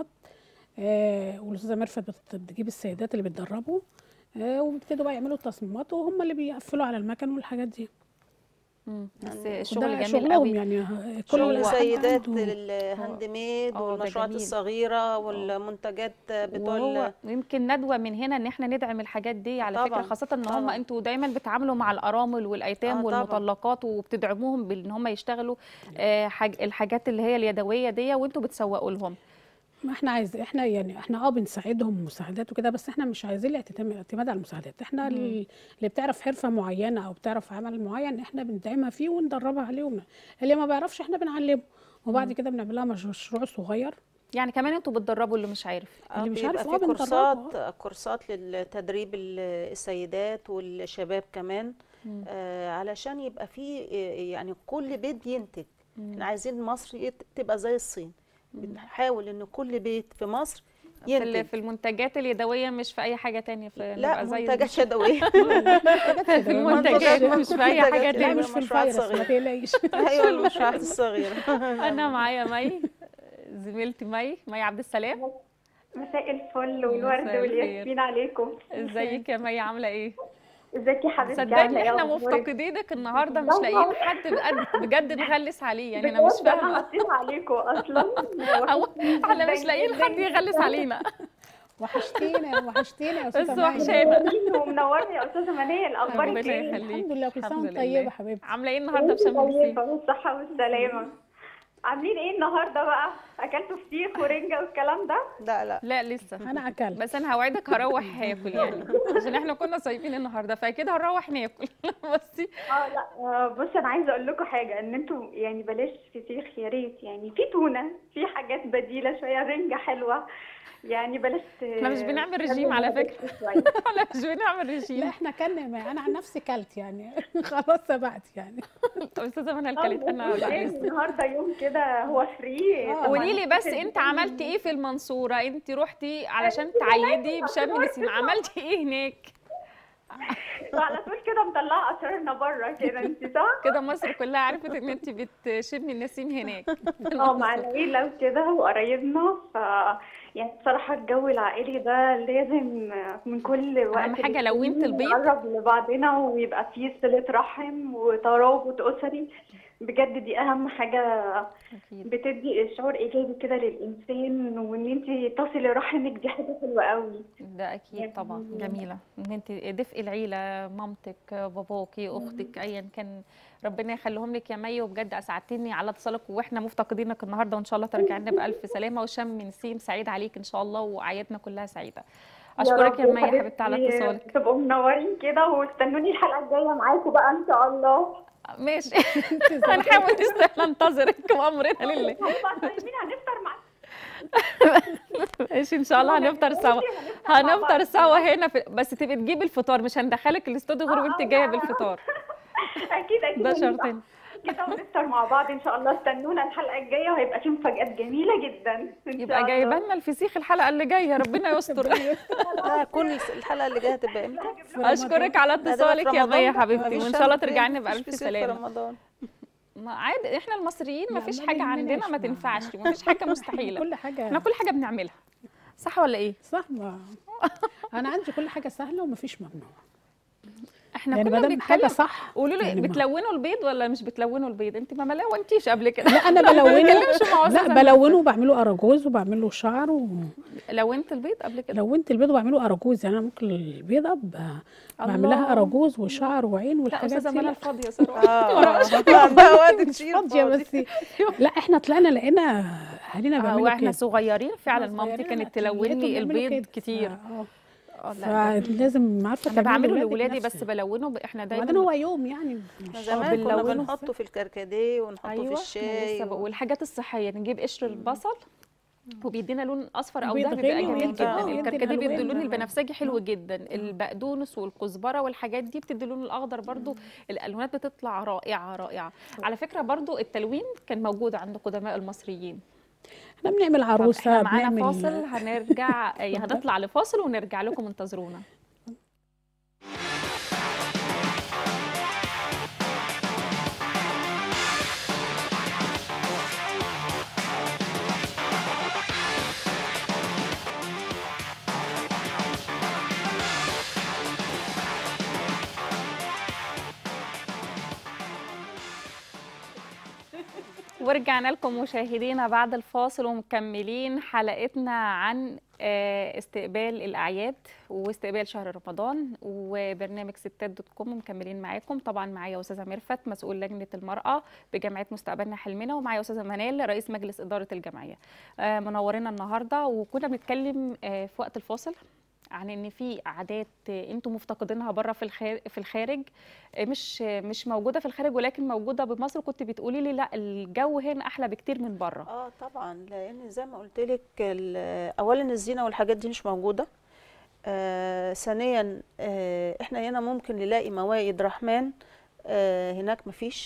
آه، والاستاذه ميرفت بت- بتجيب السيدات اللي بتدربوا آه، وبيبتدوا بقى يعملوا التصميمات وهم اللي بيقفلوا على المكن والحاجات دي مم. بس يعني الشغل ده جميل شغلهم قوي يعني كل شغل واحد سيدات عنده- الهاند ميد آه، ده والمشروعات جميل. الصغيرة والمنتجات بتوع وهو ال- ويمكن ندوه من هنا ان احنا ندعم الحاجات دي على فكره طبعاً، خاصه ان هم طبعاً. انتوا دايما بتعاملوا مع الارامل والايتام آه، طبعاً. والمطلقات وبتدعموهم بان هم يشتغلوا آه، حاج الحاجات اللي هي اليدويه دي وانتوا بتسوقوا لهم ما احنا عايز احنا يعني احنا اه بنساعدهم مساعدات وكده بس احنا مش عايزين الاعتماد الاعتماد على المساعدات احنا ال- اللي بتعرف حرفه معينه او بتعرف عمل معين احنا بندعمها فيه وندربها عليه ون- اللي ما بيعرفش احنا بنعلمه وبعد كده بنعمل لها مشروع صغير يعني كمان انتوا بتدربوا اللي مش عارف آه، اللي مش بيبقى عارف في اه بندربه كورسات كورسات للتدريب ال- السيدات والشباب كمان آه علشان يبقى في آه، يعني كل بيت ينتج احنا عايزين مصر يت- تبقى زي الصين بنحاول ان كل بيت في مصر في ال- ينتج في المنتجات اليدويه مش في اي حاجه تانية في لا نبقى زي منتجات يدويه في المنتجات مش في اي حاجه منتجات لا تانية مش في مشروعات الفيروس ما صغيرة. تقلقيش ايوه المشروعات الصغيره انا معايا مي زميلتي مي مي عبد السلام مساء الفل والورد مساء والياسمين عليكم ازيك يا مي عامله ايه ازيك يا حبيبتي صدقني عاملة إيه؟ احنا أخبارك؟ مفتقدينك النهارده مش لا لاقيين والله. حد بجد بجد نغلس عليه يعني انا مش بجد انا فاهمه حطيت عليكم اصلا أو احنا مش لاقيين حد يغلس علينا وحشتينا وحشتينا يا بس استاذه مي وحشانا ومنورني يا استاذه منال اخبارك ربنا ايه؟ يخليك الحمد لله كل سنه الحمد وانت لله. طيبه حبيبتي عامله ايه النهارده في شم النسيم طيبة والصحة والسلامة عاملين ايه النهارده بقى؟ اكلتوا فسيخ ورنجة والكلام ده؟ لا لا لا لسه انا اكلت بس انا هوعدك هروح هاكل يعني عشان احنا كنا صايمين النهارده فاكيد هنروح ناكل بصي اه لا آه، بص انا عايزه اقول لكم حاجه ان انتوا يعني بلاش فسيخ يا ريت يعني في تونه في حاجات بديله شويه رنجه حلوه يعني بلاش ت- احنا مش بنعمل تخلوا رجيم على الموضوع فكرة. شوية. احنا مش بنعمل لا رجيم احنا كلنا انا عن نفسي كلت يعني خلاص سبعت يعني استاذه منال آه، كلت انا بس لا إيه، لسه النهارده يوم كده هو فري آه. قولي لي بس انت عملتي ايه في المنصوره انت رحتي علشان تعيدي بشم نسيم عملتي ايه هناك على طول كده مطلعه اسرارنا بره كده انت صح؟ كده مصر كلها عرفت ان انت بتشمي النسيم هناك اه مع العيلة وكده وقرايبنا ف يعني بصراحة الجو العائلي ده لازم من كل وقت أهم حاجة لونت البيض. نقرب لبعضنا ويبقى فيه صلة رحم وترابط أسري بجد دي أهم حاجة اكيد بتدي شعور إيجابي كده للإنسان وإن أنت تصلي رحمك دي حاجة حلوة قوي ده اكيد يعني- طبعا جميله ان انت دفء العيله مامتك باباكي اختك ايا كان ربنا يخليهم لك يا مي وبجد اسعدتني على اتصالك واحنا مفتقدينك النهارده وان شاء الله ترجع لنا بالف سلامه وشم نسيم سعيد عليك ان شاء الله واعيادنا كلها سعيده اشكرك يا رب مي يا حبيبتي على حبيبتي اتصالك تبقوا منورين كده واستنوني الحلقة الجاية معاكم بقى إن شاء الله ماشي هنحاول نست- ننتظرك وامرنا لله هنبقى طيبين هنفطر معاكم ماشي ان شاء الله هنفطر سوا هنفطر سوا هنا في... بس تبقي تجيبي الفطار مش هندخلك الاستوديو غير وانت جايه بالفطار اكيد اكيد ده هنبقى شرطين كده ونفطر مع بعض ان شاء الله استنونا الحلقه الجايه وهيبقى في مفاجات جميله جدا إن شاء يبقى الله. جايبه لنا الفسيخ الحلقه اللي جايه ربنا يستر لا كل الحلقه اللي جايه هتبقى امتى؟ اشكرك على لا، ده اتصالك في يا رمضان مي يا بقى. حبيبتي مفيش وان شاء الله شهر ترجعي فين؟ لنا مفيش بالف فسيخ في سلامه رمضان ما عادي احنا المصريين لا، مفيش ما حاجه عندنا بيهمناش ما ما- تنفعش مفيش حاجه مستحيله كل حاجه احنا كل حاجه بنعملها صح ولا ايه صح ما انا عندي كل حاجه سهله ومفيش ممنوع احنا يعني كنا ما دام حاجه بنتكلم صح قولوا لي يعني ما- بتلونوا البيض ولا مش بتلونوا البيض انت ما ملونتيش قبل كده لا انا ما بلونه بنتكلمش مع لا أستاذة بلونه وبعمله اراجوز وبعمله شعر ولونت لونت البيض قبل كده البيض وبعمله اراجوز يعني انا ممكن البيضه ب- بعمل لها الله. اراجوز وشعر وعين لا والحاجات استاذه دي منى لا الفاضيه صراحه اه عندها وقت مش كتير فاضيه فاضي. بس لا احنا طلعنا لقينا اهالينا آه، بيعملوا واحنا كده صغيرين فعلا إحنا مامتي صغيرين كانت لقيتهم تلوني بيعملوا البيض كده. كتير اه آه، لا، ده- فلازم عارفه انا تعملي بعمله لولادك لاولادي بس نفس- بلونه ب- احنا وبعدين دايما هو يوم يعني مش زمان كنا بنلونه. بنحطه في الكركديه ونحطه ايوه في أنا الشاي لسه بقول والحاجات الصحيه نجيب قشر البصل وبيدينا لون اصفر او بيض ده بيبقى غني جميل ويدي- جدا آه، يدي الكركديه بيدي الألوان اللون ده. البنفسجي حلو جدا البقدونس والكزبره والحاجات دي بتدي اللون الاخضر برضو الالوانات بتطلع رائعه رائعه على فكره برضو التلوين كان موجود عند قدماء المصريين احنا بنعمل طب عروسه احنا معانا بنعمل فاصل هنرجع هنطلع لفاصل ونرجع لكم انتظرونا ورجعنا لكم مشاهدينا بعد الفاصل ومكملين حلقتنا عن آه، استقبال الأعياد واستقبال شهر رمضان وبرنامج ستات دوت كوم مكملين معاكم طبعا معايا أستاذة ميرفت مسؤول لجنة المرأة بجمعية مستقبلنا حلمنا ومعايا أستاذة منال رئيس مجلس إدارة الجمعية آه، منورنا النهاردة وكنا بنتكلم آه، في وقت الفاصل عن ان في عادات انتم مفتقدينها بره في الخارج في الخارج مش مش موجوده في الخارج ولكن موجوده بمصر كنت بتقولي لي لا الجو هنا احلى بكتير من بره اه طبعا لان زي ما قلت لك اولا الزينه والحاجات دي مش موجوده آه ثانيا آه احنا هنا ممكن نلاقي موائد رحمن آه هناك مفيش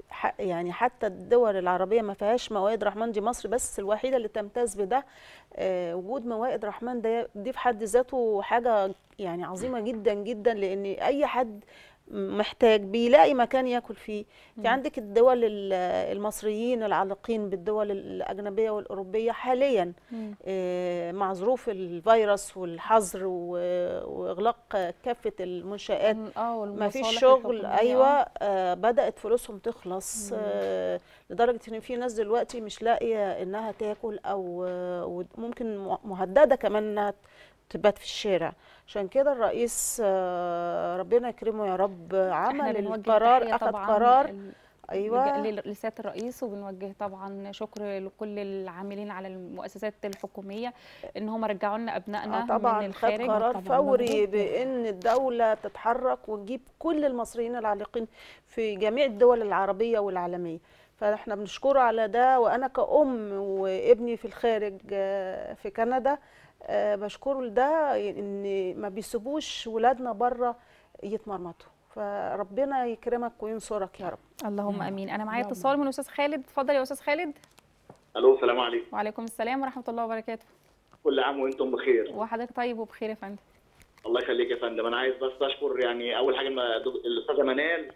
ح- يعني حتى الدول العربيه ما فيهاش موائد رحمن دي مصر بس الوحيده اللي تمتاز بده آه، وجود موائد رحمن ده دي في حد ذاته حاجه يعني عظيمه جدا جدا لان اي حد محتاج بيلاقي مكان ياكل فيه في عندك الدول ال- المصريين العالقين بالدول الاجنبيه والاوروبيه حاليا مم. آه، مع ظروف الفيروس والحظر و- واغلاق كافه المنشات اه ما فيش والمصالح شغل الحكومية، ايوه آه. آه بدات فلوسهم تخلص آه لدرجه ان في ناس دلوقتي مش لاقيه انها تاكل او آه وممكن م- مهدده كمان انها تبات في الشارع عشان كده الرئيس آه ربنا يكرمه يا رب احنا عمل بنوجه القرار تحية اخذ طبعاً قرار ال- ايوه لج- لسياده الرئيس وبنوجه طبعا شكر لكل العاملين على المؤسسات الحكوميه ان هم رجعوا لنا ابنائنا آه طبعا من خد الخارج قرار طبعاً فوري مظبوط. بان الدوله تتحرك وتجيب كل المصريين العالقين في جميع الدول العربيه والعالميه فاحنا بنشكره على ده وانا كأم وابني في الخارج آه، في كندا آه، بشكره لده ان ما بيسيبوش ولادنا بره يتمرمطوا فربنا يكرمك وينصرك يا رب اللهم امين انا معايا اللهم اتصال من استاذ خالد اتفضل يا استاذ خالد الو السلام عليكم وعليكم السلام ورحمه الله وبركاته كل عام وانتم بخير وحضرتك طيب وبخير يا فندم الله يخليك يا فندم انا عايز بس اشكر يعني اول حاجه الم- الاستاذه منال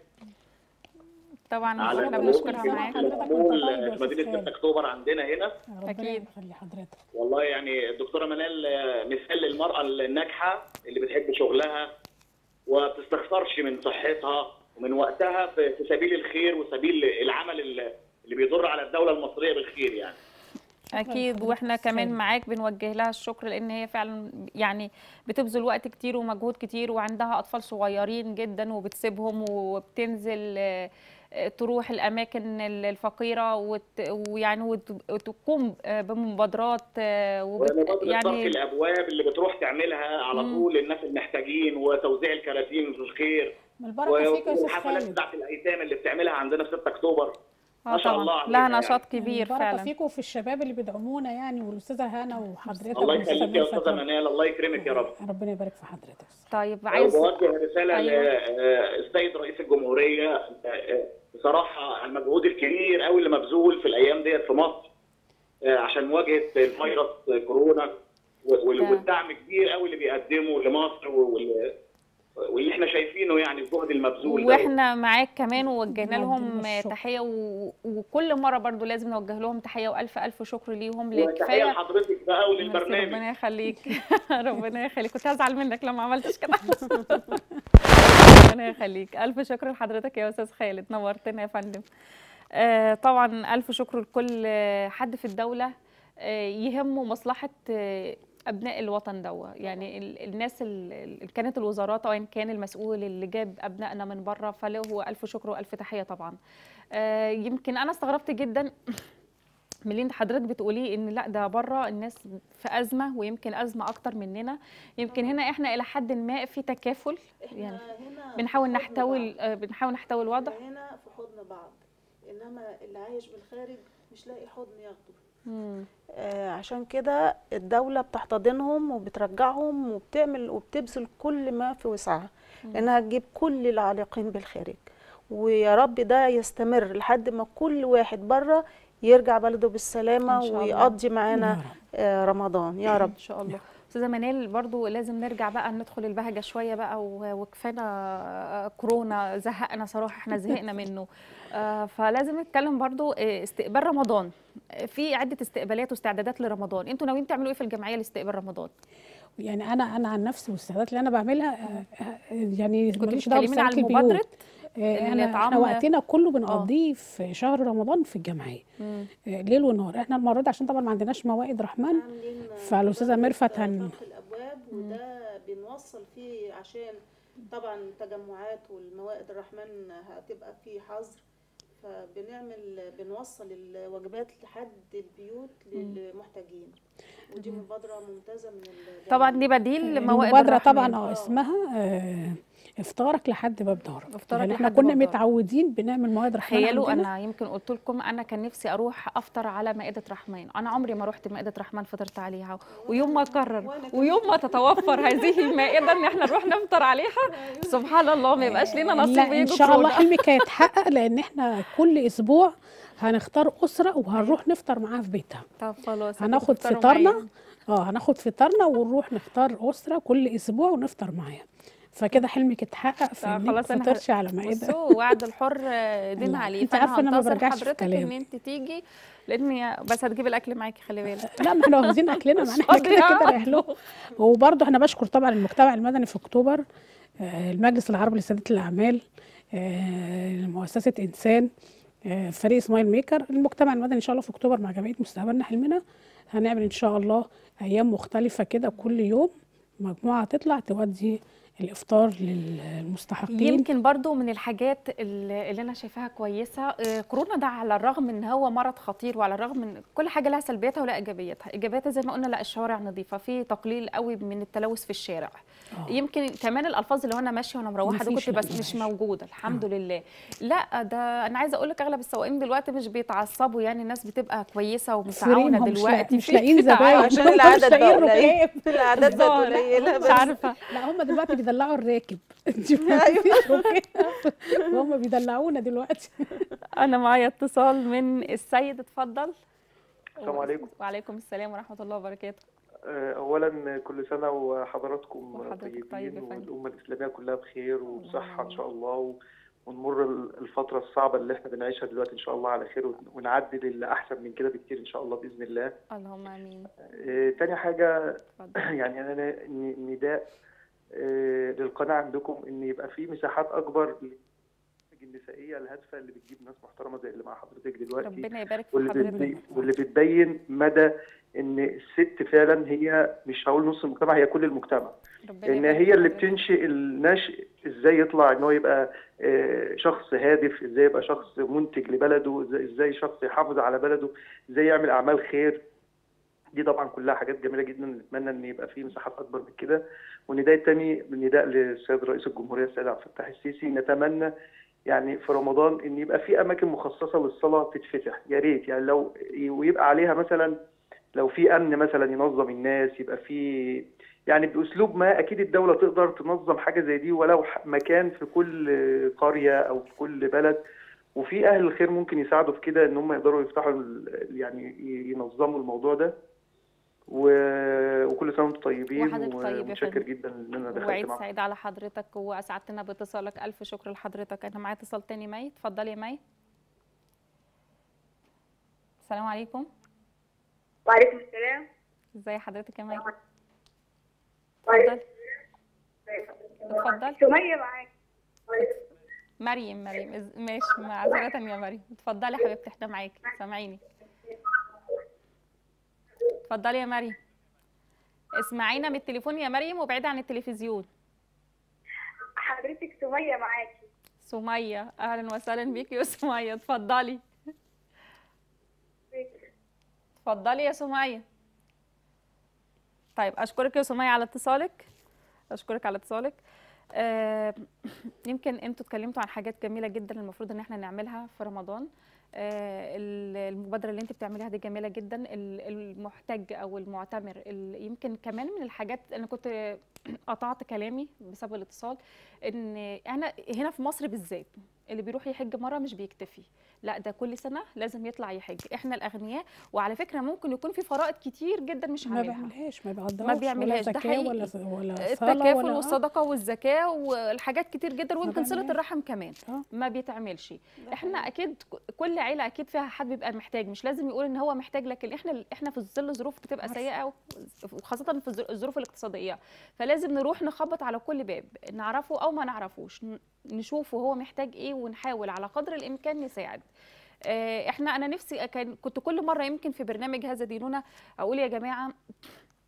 طبعا على احنا المجهود بنشكرها الكبير معاك اللي حضرتك معمول وانت طيب يا في مدينه أستاذ 6 اكتوبر عندنا هنا ربنا أكيد. يخلي حضرتك والله يعني الدكتوره منال آه، مثال للمراه الناجحه اللي بتحب شغلها وبتستخسرش من صحتها ومن وقتها في في سبيل الخير وسبيل العمل اللي اللي بيضر على الدوله المصريه بالخير يعني اكيد لحضرتك واحنا أستاذ كمان خالد. معاك بنوجه لها الشكر لان هي فعلا يعني بتبذل وقت كتير ومجهود كتير وعندها اطفال صغيرين جدا وبتسيبهم وبتنزل آه، آه، تروح الاماكن ال- الفقيره وت- ويعني وت- وتقوم آه، بمبادرات آه، وبت ومبادره طرق يعني الابواب اللي بتروح تعملها على مم. طول للناس المحتاجين وتوزيع الكراتين في الخير من البركه فيك يا استاذ والحفلات خالد بتاعت الايتام اللي بتعملها عندنا في 6 اكتوبر آه ما شاء طبعاً. الله لها عليها نشاط يعني. كبير البركه فعلا فيكم وفي الشباب اللي بيدعمونا يعني والاستاذه هنا وحضرتك الله والأستاذة يخليك يا ميرفت. استاذه منال الله يكرمك يا رب ربنا يبارك في حضرتك طيب عايز وبوجه رساله أيوة. للسيد رئيس الجمهوريه آه، آه، بصراحه على المجهود الكبير قوي اللي مبذول في الايام ديت في مصر آه، عشان مواجهه الفيروس كورونا وال- ده. والدعم كبير قوي اللي بيقدمه لمصر وال- واللي احنا شايفينه يعني الجهد المبذول ده. واحنا معاك كمان ووجهنا نقدم لهم الشكر. تحيه و... وكل مره برضو لازم نوجه لهم تحيه والف الف شكر ليهم وتحيه لكفايه لحضرتك بقى ميرسي، وللبرنامج ربنا يخليك ربنا يخليك كنت هزعل منك لو ما عملتش كده ربنا يخليك الف شكر لحضرتك يا استاذ خالد نورتنا يا فندم آه طبعا الف شكر لكل آه، حد في الدوله آه يهمه مصلحه آه ابناء الوطن دوا يعني ال- الناس اللي كانت الوزارات او ان كان المسؤول اللي جاب ابنائنا من بره فله الف شكر والف تحيه طبعا آه يمكن انا استغربت جدا من اللي انت حضرتك بتقوليه ان لا ده بره الناس في ازمه ويمكن ازمه اكتر مننا يمكن هنا احنا الى حد ما في تكافل يعني هنا بنحاول نحتوي آه، بنحاول نحتوي الوضع هنا في حضن بعض انما اللي عايش بالخارج مش لاقي حضن ياخده مم. آه، عشان كده الدولة بتحتضنهم وبترجعهم وبتعمل وبتبذل كل ما في وسعها لأنها تجيب كل العالقين بالخارج ويا رب ده يستمر لحد ما كل واحد بره يرجع بلده بالسلامة إن شاء الله. ويقضي معانا يا رب. آه، رمضان يا رب ان شاء الله استاذه منال برضو لازم نرجع بقى ندخل البهجه شويه بقى و- وكفانا آه، كورونا زهقنا صراحه احنا زهقنا منه آه، فلازم نتكلم برضو آه، استقبال رمضان آه، في عده استقبالات واستعدادات لرمضان انتوا ناويين تعملوا ايه في الجمعيه لاستقبال رمضان يعني انا انا عن نفسي والاستعدادات اللي انا بعملها آه، آه، يعني كنتوا ماليش دعوه بتتكلمين على بسلامة البيوت. المبادره آه، احنا الإطعام- احنا وقتنا كله بنقضيه في شهر رمضان في الجمعيه مم. آه، ليل ونهار احنا المره دي عشان طبعا ما عندناش موائد رحمن عاملين فالأستاذة مبادرة ميرفت هن- طرق الابواب وده بنوصل فيه عشان طبعا التجمعات والموائد الرحمن هتبقى فيه حظر فبنعمل بنوصل الوجبات لحد البيوت للمحتاجين ودي مبادره ممتازه من الجمعية. طبعا دي بديل لموائد المبادره الرحمن. طبعا اه اسمها آه، افطارك لحد باب دارك افطارك لان احنا لحد كنا باب دارك. متعودين بنعمل مواد رحمن تخيلوا عندنا. انا يمكن قلت لكم انا كان نفسي اروح افطر على مائده رحمن انا عمري ما رحت مائده رحمن فطرت عليها ويوم ما قرر ويوم ما تتوفر هذه المائده ان احنا نروح نفطر عليها سبحان الله ما يبقاش لنا نصيب لا ان ويجوا شاء الله كورونا. حلمك هيتحقق لان احنا كل اسبوع هنختار اسره وهنروح نفطر معاها في بيتها طب خلاص هناخد هتفطروا فطارنا معايا. اه هناخد فطارنا ونروح نختار اسره كل اسبوع ونفطر معاها فكده حلمك اتحقق في طب انك خلاص انا تفطرش على مائده بصوا وعد الحر دين لا، عليه انت فانا عارفة أنا ما هنتظر برجعش في حضرتك ان كلامي. انت تيجي لاني بس هتجيب الاكل معاكي خلي بالك لا ما احنا واخدين اكلنا معانا احنا كده كده رايح له وبرضه احنا بشكر طبعا المجتمع المدني في اكتوبر آه، المجلس العربي لسيادة الاعمال آه، مؤسسه انسان آه، فريق سمايل ميكر المجتمع المدني ان شاء الله في اكتوبر مع جمعيه مستقبلنا حلمنا هنعمل ان شاء الله ايام مختلفه كده كل يوم مجموعه تطلع تودي الافطار للمستحقين يمكن برضو من الحاجات اللي اللي انا شايفاها كويسه آه، كورونا ده على الرغم ان هو مرض خطير وعلى الرغم من كل حاجه لها سلبياتها ولا ايجابياتها ايجابياتها زي ما قلنا لا الشوارع نظيفه في تقليل قوي من التلوث في الشارع آه. يمكن كمان الالفاظ اللي وانا ماشيه وانا مروحه دي مفيش، كنت لا، بس مش مفيش. موجوده الحمد لله لا ده انا عايزه اقول لك اغلب السواقين دلوقتي مش بيتعصبوا يعني الناس بتبقى كويسه ومتعاونه فريمهم مش لا- دلوقتي مش في- لاقيين في زباين تعاون. عشان هم مش العدد لاقيين بقى قليل. ركاب الاعداد بقت الظاهر. قليله مش بس عارفه لا هم دلوقتي بيدلعوا الراكب انت مفيش ركاب وهم بيدلعونا دلوقتي انا معايا اتصال من السيد اتفضل السلام عليكم. وعليكم السلام ورحمه الله وبركاته آه، اولا كل سنه وحضراتكم وحضرتك طيبين طيب يا فندم. والامه الاسلاميه كلها بخير وبصحه ان شاء الله و- ونمر ال- الفتره الصعبه اللي احنا بنعيشها دلوقتي ان شاء الله على خير ون- ونعدي للي احسن من كده بكتير ان شاء الله باذن الله اللهم امين آه، تاني حاجه اتفضل يعني انا ن- نداء آه، للقناه عندكم ان يبقى في مساحات اكبر للبرامج النسائيه الهادفه اللي بتجيب ناس محترمه زي اللي مع حضرتك دلوقتي ربنا يبارك في واللي حضرتك بتبي... واللي بتبين مدى ان الست فعلا هي مش هقول نص المجتمع هي كل المجتمع ربنا لان يبارك هي في اللي حضرتك. بتنشئ النشء ازاي يطلع ان هو يبقى آه، شخص هادف ازاي يبقى شخص منتج لبلده إزاي- ازاي شخص يحافظ على بلده ازاي يعمل اعمال خير دي طبعا كلها حاجات جميله جدا نتمنى ان يبقى في مساحات اكبر من كده والنداء الثاني نداء للسيد رئيس الجمهوريه السيد عبد الفتاح السيسي نتمنى يعني في رمضان ان يبقى في اماكن مخصصه للصلاه تتفتح يا ريت يعني لو ويبقى عليها مثلا لو في امن مثلا ينظم الناس يبقى في يعني باسلوب ما اكيد الدوله تقدر تنظم حاجه زي دي ولو ح- مكان في كل قريه او في كل بلد وفي اهل الخير ممكن يساعدوا في كده ان هم يقدروا يفتحوا ال- يعني ينظموا الموضوع ده و- وكل سنه وانتم طيبين وحضرتك طيب يا ومتشكر فندم. جدا ان انا دخلت وعيد معاكم سعيد على حضرتك واسعدتنا باتصالك الف شكر لحضرتك انا معايا اتصال تاني مي اتفضلي يا مي السلام عليكم وعليكم السلام ازي حضرتك يا مي وعليكم اتفضل اتفضل سمية معاك مريم مريم إز- ماشي معذرة يا مريم اتفضلي يا حبيبتي احنا معاكي سامعيني اتفضلي يا مريم اسمعينا من التليفون يا مريم وابعدي عن التلفزيون حضرتك سمية معاكي سمية اهلا وسهلا بيكي يا سمية اتفضلي اتفضلي يا سمية طيب اشكرك يا سمية على اتصالك اشكرك على اتصالك آه، يمكن انتوا اتكلمتوا عن حاجات جميله جدا المفروض ان احنا نعملها في رمضان آه، ال- المبادره اللي انت بتعمليها دي جميله جدا ال- المحتج او المعتمر ال- يمكن كمان من الحاجات انا كنت قطعت كلامي بسبب الاتصال ان انا هنا في مصر بالذات اللي بيروح يحج مره مش بيكتفي لا ده كل سنه لازم يطلع يحج احنا الاغنياء وعلى فكره ممكن يكون في فرائض كتير جدا مش ما عاملها بيعملهاش ما بيقدرش ما بيعملهاش ولا ده زكاة حقيقي ولا ولا صلاة التكافل ولا آه. والصدقه والزكاه والحاجات كتير جدا ويمكن صله بيعملهاش. الرحم كمان آه. ما بيتعملش احنا اكيد ك- كل عيله اكيد فيها حد بيبقى محتاج مش لازم يقول ان هو محتاج لكن احنا احنا في ظل ظروف بتبقى عارفة. سيئه وخاصه في الظر- الظروف الاقتصاديه فلازم نروح نخبط على كل باب نعرفه او ما نعرفوش ن- نشوفه هو محتاج ايه ونحاول على قدر الامكان نساعد آه، احنا انا نفسي كان كنت كل مره يمكن في برنامج هذا دينونا اقول يا جماعه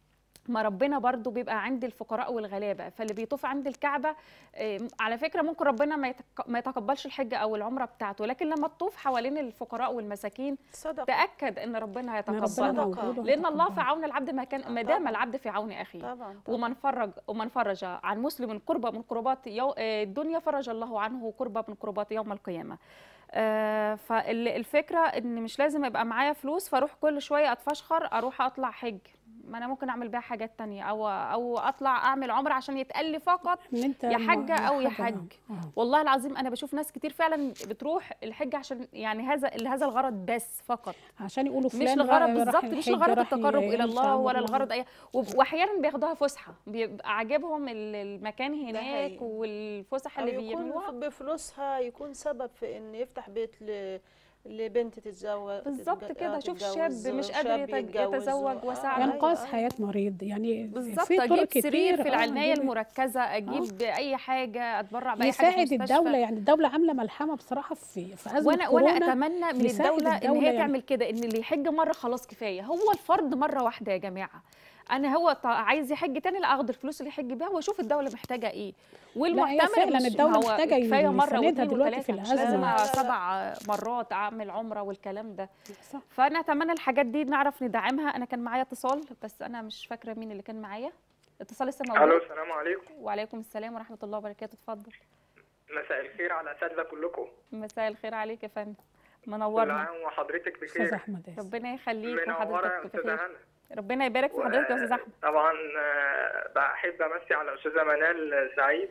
ما ربنا برضو بيبقى عند الفقراء والغلابه فاللي بيطوف عند الكعبه آه، على فكره ممكن ربنا ما يتق- ما يتقبلش الحجه او العمره بتاعته لكن لما تطوف حوالين الفقراء والمساكين صدقه تاكد ان ربنا ربنا هيتقبلها موجود لان الله في وهيتقبل. عون العبد ما كان ما دام العبد في عون اخيه طبعا طبعا ومن فرج ومن فرج عن مسلم كربة من كربات يو آه، الدنيا فرج الله عنه كربة من كربات يوم القيامة آه، فالفكرة ان مش لازم يبقى معايا فلوس فاروح كل شوية اتفشخر اروح اطلع حج ما انا ممكن اعمل بيها حاجات تانية او او اطلع اعمل عمره عشان يتقال لي فقط ان انت يا م- حجة او يا حاجة، حج آه. والله العظيم انا بشوف ناس كتير فعلا بتروح الحج عشان يعني هذا لهذا الغرض بس فقط عشان يقولوا مش فلان لغرض راح بالظبط مش الحج، لغرض راح التقرب الى يمشي الله عمره. ولا لغرض اي وب- واحيانا بياخدوها فسحه بيبقى عاجبهم ال- المكان هناك حقيقي. والفسح أو اللي يكون بيعملوها بفلوسها يكون سبب في ان يفتح بيت ل... لبنت تتزوج بالظبط تتج- كده آه، شوف تتجوز، شاب مش قادر شاب يتج- يتجوز يتزوج و- وساعة. آه، انقاذ أيوة، حياه مريض يعني بالظبط في طرق اجيب كتير سرير في آه، العنايه أجيب- المركزه اجيب اي حاجه اتبرع باي حاجه في يساعد المستشفى. الدوله يعني الدوله عامله ملحمه بصراحه في في ازمه وانا وانا كورونا اتمنى من يساعد الدوله, ان الدولة هي يعني. تعمل كده ان اللي يحج مره خلاص كفايه هو الفرض مره واحده يا جماعه انا هو ط- عايز يحج تاني لا اخد الفلوس اللي يحج بيها واشوف الدوله محتاجه ايه والمعتمر فعلاً مش- الدولة ما هو محتاجة كفايه مره يساندها واثنين دلوقتي في وثلاثه مش لازم الأزمة. سبع مرات اعمل عمره والكلام ده صح. فانا اتمنى الحاجات دي نعرف ندعمها انا كان معايا اتصال بس انا مش فاكره مين اللي كان معايا اتصال لسه موجود الو السلام عليكم وعليكم السلام ورحمه الله وبركاته اتفضل مساء الخير على الاساتذه كلكم مساء الخير عليك يا فندم كل منورنا عام وحضرتك استاذ بخير احمد آسف. ربنا يخليك منوره يا وحضرتك استاذه بخير هنا ربنا يبارك في حضرتك يا استاذ احمد طبعا آه، بحب امسي على الاستاذه منال سعيد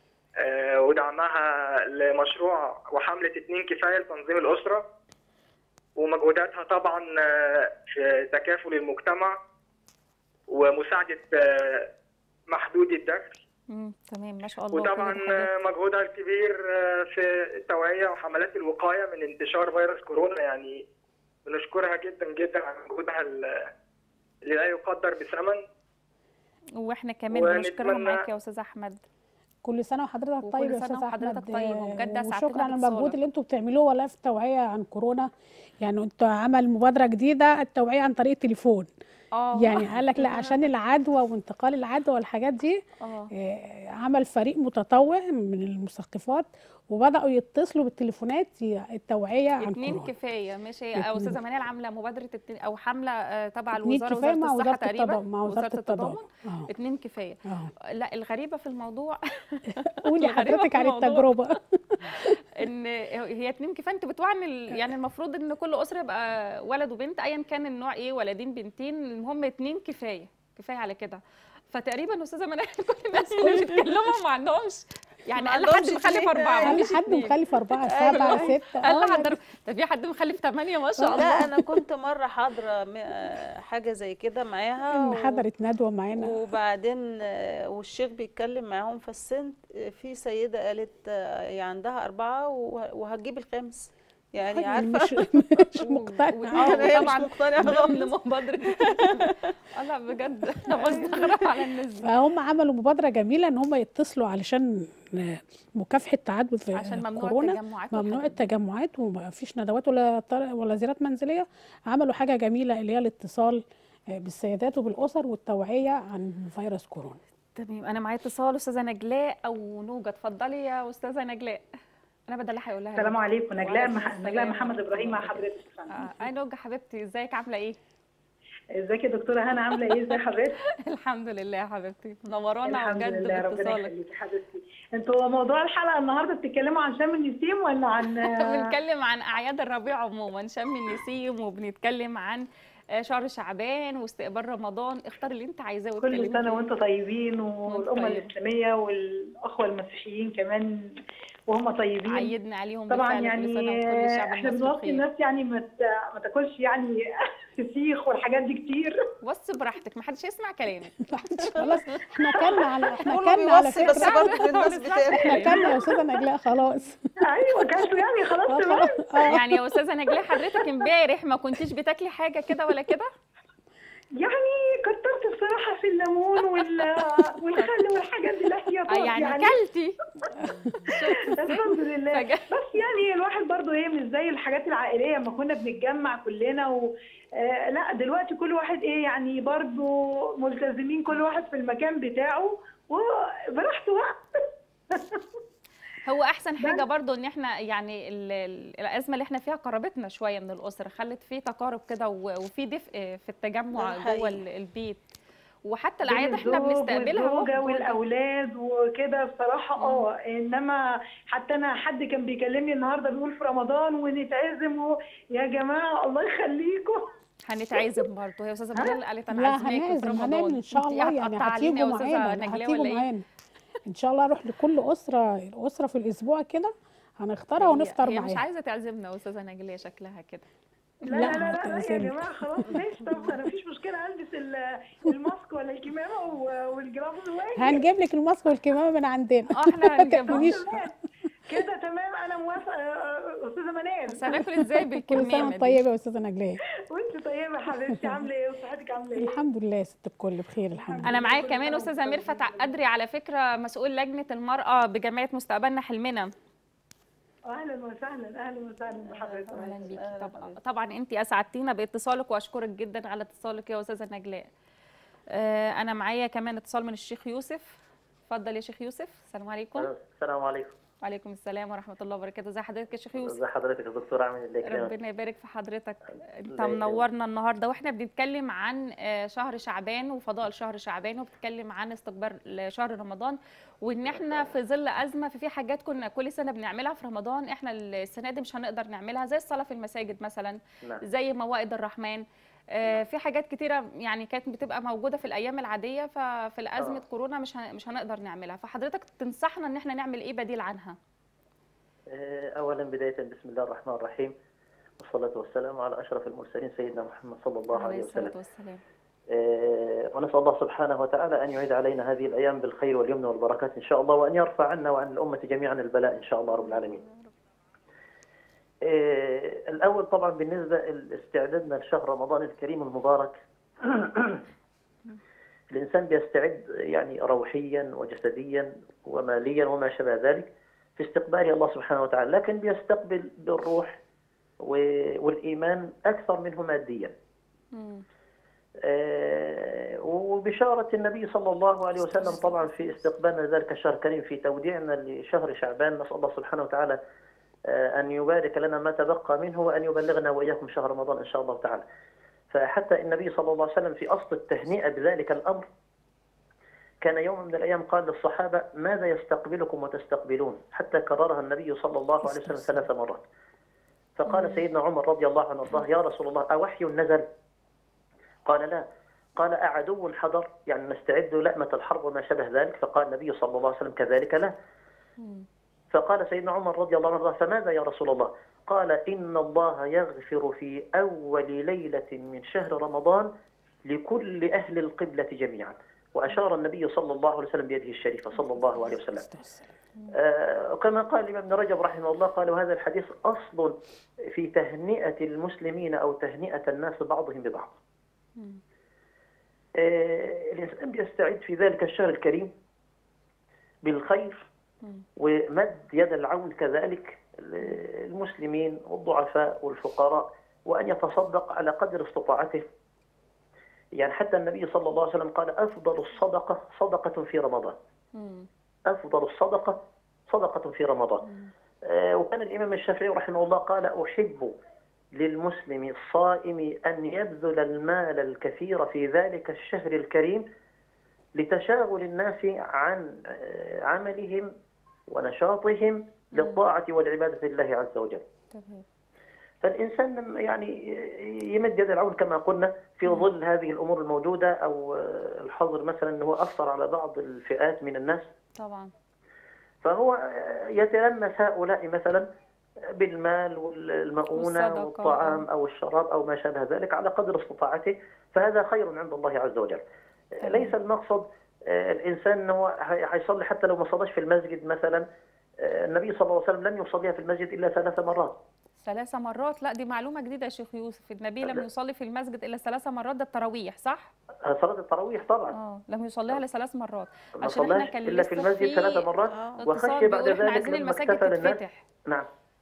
آه، ودعمها لمشروع وحمله اتنين كفايه لتنظيم الاسره ومجهوداتها طبعا آه، في تكافل المجتمع ومساعده آه، محدودي الدخل مم، تمام ما شاء الله وطبعا كل الحاجات. آه، مجهودها الكبير آه، في التوعيه وحملات الوقايه من انتشار فيروس كورونا يعني بنشكرها جدا جدا على مجهودها ال- اللي لا يقدر بثمن واحنا كمان بنشكرها ونتمنى- معاك يا استاذ احمد كل سنه وحضرتك وكل طيب يا سنة استاذ وحضرتك احمد طيب، آه، وبجد أسعدتنا وشكرا على باتصالك. المجهود اللي انتوا بتعملوه والله في التوعيه عن كورونا يعني انتوا عمل مبادره جديده التوعيه عن طريق التليفون اه يعني قال لك لا عشان العدوى وانتقال العدوى والحاجات دي اه آه، عمل فريق متطوع من المثقفات وبداوا يتصلوا بالتليفونات ي- التوعيه عن اتنين كورونا كفايه ماشي اتنين. او استاذه منال عامله مبادره اتنين او حمله آه، تبع اتنين الوزاره كفايه وزاره مع الصحه وزاره تقريبا التضامن مع وزاره التضامن اه اتنين كفايه اه لا الغريبه في الموضوع قولي الغريبة حضرتك في عن الموضوع التجربه ان هي اتنين كفايه انت بتوعي ان ال- يعني المفروض ان كل اسره يبقى ولد وبنت ايا كان النوع ايه ولدين بنتين المهم اتنين كفايه كفايه على كده فتقريبا استاذه منال كل الناس اللي بتتكلموا ما عندهمش يعني ما قال حد عندهمش مخلف اتنين. اربعه قال مفيش حد اتنين. مخلف اربعه سبعه سته قال اه حد ده في حد مخلف ثمانيه ما شاء لا الله انا كنت مره حاضره م- آه، حاجه زي كده معاها ان و- حضرت ندوه معانا وبعدين آه، والشيخ بيتكلم معاهم فالسنت آه، في سيده قالت آه، هي عندها اربعه وه- وهتجيب الخامس يعني يعني عارفه مش مش مقتنعه اه هي مش طبعا مقتنعه ضمن خالص. مبادره اه لا بجد انا بستغرب على الناس دي فهم عملوا مبادره جميله ان هم يتصلوا علشان مكافحه تعدد في عشان ممنوع كورونا التجمعات ممنوع والحاجات دي. التجمعات وما فيش ندوات ولا طر- ولا زيارات منزليه عملوا حاجه جميله اللي هي الاتصال آه، بالسيدات وبالاسر والتوعيه عن فيروس كورونا تمام انا معايا اتصال استاذه نجلاء او نوجه اتفضلي يا استاذه نجلاء انا بدلعها يقول لها السلام نوجة. عليكم نجلاء وعليكم مح... السلام نجلاء ورحمة محمد الله ابراهيم مع وبركاته. حضرتك آه، اي نوجه حبيبتي ازيك عامله ايه ازيك يا دكتوره هنا عامله ايه ازي حضرتك الحمد لله يا حبيبتي منورانا الحمد بجد لله ربنا باتصالك يخليكي حبيبتي انتوا موضوع الحلقه النهارده بتتكلموا عن شم النسيم ولا عن بنتكلم عن اعياد الربيع عموما شم النسيم وبنتكلم عن آه، شهر شعبان واستقبال رمضان اختار اللي انت عايزاه كل واتكلمي سنه فيه. وانتم طيبين والامه طيب. الاسلاميه والاخوه المسيحيين كمان وهم طيبين عيدنا عليهم طبعا بالفعل كل سنه يعني وكل الشعب احنا المصري بنوصي بخير الناس يعني ما ت- ما تاكلش يعني فسيخ والحاجات دي كتير بص براحتك محدش يسمع كلامك خلاص احنا كلنا على احنا كله كلنا على بيوصي بس فكره برضه الناس احنا بتعمل كلنا يا استاذه نجلاء خلاص ايوه كلتوا يعني خلاص آه، تمام خلاص اه يعني يا استاذه نجلاء حضرتك امبارح ما كنتيش بتاكلي حاجه كده ولا كده يعني كترت بصراحة في الليمون وال... والخل والحاجات دي لا هي خلاص يعني يعني كلتي الحمد لله فجأة. بس يعني الواحد برضه ايه مش زي الحاجات العائليه ما كنا بنتجمع كلنا و آه لا دلوقتي كل واحد ايه يعني برضه ملتزمين كل واحد في المكان بتاعه وبراحته بقى هو احسن حاجه برضو ان احنا يعني ال- ال- الازمه اللي احنا فيها قربتنا شويه من الاسره خلت في تقارب كده و- وفي دفء في التجمع ده جوه حقيقي. ال- البيت وحتى بين الاعياد احنا الزوج بنستقبلها أهو والزوجه جوه البيت. والاولاد وكده بصراحه اه انما حتى انا حد كان بيكلمني النهارده بيقول في رمضان ونتعزم و... يا جماعه الله يخليكم هنتعزم برضه هي استاذه منال قالت انا لا عازماكم في هنعزم رمضان هنعمل ان شاء انت الله يعني هتقطع علينا هتيجوا يا استاذه معانا نجلاء هتيجوا ولا ايه؟ معانا ان شاء الله اروح لكل اسره اسره في الاسبوع كده هنختارها هي- ونفطر هي مش معاها عايزه تعزمنا يا استاذه نجلاء شكلها كده لا لا لا, لا, لا يا هتعزمك. جماعه خلاص ماشي طب انا مفيش مشكله البس ال- الماسك ولا الكمامه و- والجرافز واجي هنجيب لك الماسك والكمامه من عندنا اه احنا ما هنجيبها تقوليش كده تمام انا موافقه آه، استاذه منال بس هناكل ازاي كل سنه بالكمامه وانت دي طيبه يا استاذه نجلاء وانت طيبه يا حبيبتي عامله ايه وصحتك عامله ايه الحمد لله يا ست الكل بخير الحمد لله انا معايا كمان استاذه ميرفت قدري على فكره مسؤول لجنه المراه بجمعيه مستقبلنا حلمنا اهلا وسهلا اهلا وسهلا بحضرتك اهلا بيكي طبعا طبعا انت اسعدتينا باتصالك واشكرك جدا على اتصالك يا استاذه نجلاء آه، انا معايا كمان اتصال من الشيخ يوسف اتفضل يا شيخ يوسف السلام عليكم السلام عليكم وعليكم السلام ورحمه الله وبركاته ازي حضرتك يا شيخ يوسف ازي حضرتك يا دكتور عامل الله يكرمك ربنا يبارك في حضرتك انت الله يكرمك. منورنا النهارده واحنا بنتكلم عن آه، شهر شعبان وفضاء شهر شعبان وبتتكلم عن استقبال شهر رمضان وان احنا في ظل ازمه في في حاجات كنا كل سنه بنعملها في رمضان احنا السنه دي مش هنقدر نعملها زي الصلاه في المساجد مثلا نعم. زي موائد الرحمن آه، في حاجات كتيرة يعني كانت بتبقى موجودة في الأيام العادية ففي الأزمة كورونا مش هن- مش هنقدر نعملها فحضرتك تنصحنا إن احنا نعمل إيه بديل عنها؟ آه، اولا بدايه بسم الله الرحمن الرحيم والصلاه والسلام على اشرف المرسلين سيدنا محمد صلى الله عليه الصلاة وسلم والسلام آه، ونسال الله سبحانه وتعالى ان يعيد علينا هذه الايام بالخير واليمن والبركات ان شاء الله وان يرفع عنا وعن الامه جميعا البلاء ان شاء الله رب العالمين. آه، الاول طبعا بالنسبه لاستعدادنا لشهر رمضان الكريم المبارك الانسان بيستعد يعني روحيا وجسديا وماليا وما شابه ذلك في استقبال الله سبحانه وتعالى لكن بيستقبل بالروح و- والايمان اكثر منه ماديا. آه، وبشارة النبي صلى الله عليه وسلم طبعا في استقبالنا ذلك الشهر الكريم في توديعنا لشهر شعبان نسأل الله سبحانه وتعالى آه، أن يبارك لنا ما تبقى منه وأن يبلغنا وإياكم شهر رمضان إن شاء الله تعالى فحتى النبي صلى الله عليه وسلم في أصل التهنئة بذلك الأمر كان يوم من الأيام قال للصحابة ماذا يستقبلكم وتستقبلون حتى كررها النبي صلى الله عليه وسلم ثلاث مرات فقال سيدنا عمر رضي الله عنه وارضاه يا رسول الله أوحي نزل قال لا قال أعدو حضر يعني نستعد لأمة الحرب وما شبه ذلك فقال النبي صلى الله عليه وسلم كذلك لا فقال سيدنا عمر رضي الله عنه فماذا يا رسول الله قال إن الله يغفر في أول ليلة من شهر رمضان لكل أهل القبلة جميعا وأشار النبي صلى الله عليه وسلم بيده الشريفة صلى الله عليه وسلم آه، كما قال الإمام ابن رجب رحمه الله قال وهذا الحديث أصل في تهنئة المسلمين أو تهنئة الناس بعضهم ببعض آه، الإنسان بيستعد في ذلك الشهر الكريم بالخير ومد يد العون كذلك للمسلمين والضعفاء والفقراء وأن يتصدق على قدر استطاعته يعني حتى النبي صلى الله عليه وسلم قال أفضل الصدقة صدقة في رمضان أفضل الصدقة صدقة في رمضان آه، وكان الإمام الشافعي رحمه الله قال أحب للمسلم الصائم أن يبذل المال الكثير في ذلك الشهر الكريم لتشاغل الناس عن آه، عملهم ونشاطهم للطاعة والعبادة لله عز وجل فالإنسان لما يعني يمد يد العون كما قلنا في ظل هذه الأمور الموجودة أو آه، الحظر مثلا أنه أثر على بعض الفئات من الناس طبعا فهو آه، يتلمس هؤلاء مثلا بالمال والمؤونة والصدقة، والطعام أو الشراب أو ما شابه ذلك على قدر استطاعته فهذا خير عند الله عز وجل ليس المقصد آه، الإنسان أنه هي- هيصلي حتى لو ما صلاش في المسجد مثلا آه، النبي صلى الله عليه وسلم لم يصليها في المسجد إلا ثلاث مرات ثلاث مرات لا دي معلومه جديده يا شيخ يوسف النبي لم يصلي في المسجد الا ثلاث مرات ده التراويح صح آه، صلاة التراويح طبعا اه لم يصليها لثلاث مرات ما عشان احنا صلاش كان إلا في لسه المسجد ثلاث مرات اتصال وخشي بعد بيقول احنا ذلك عايزين لما المساجد اكتفى للناس تتفتح نعم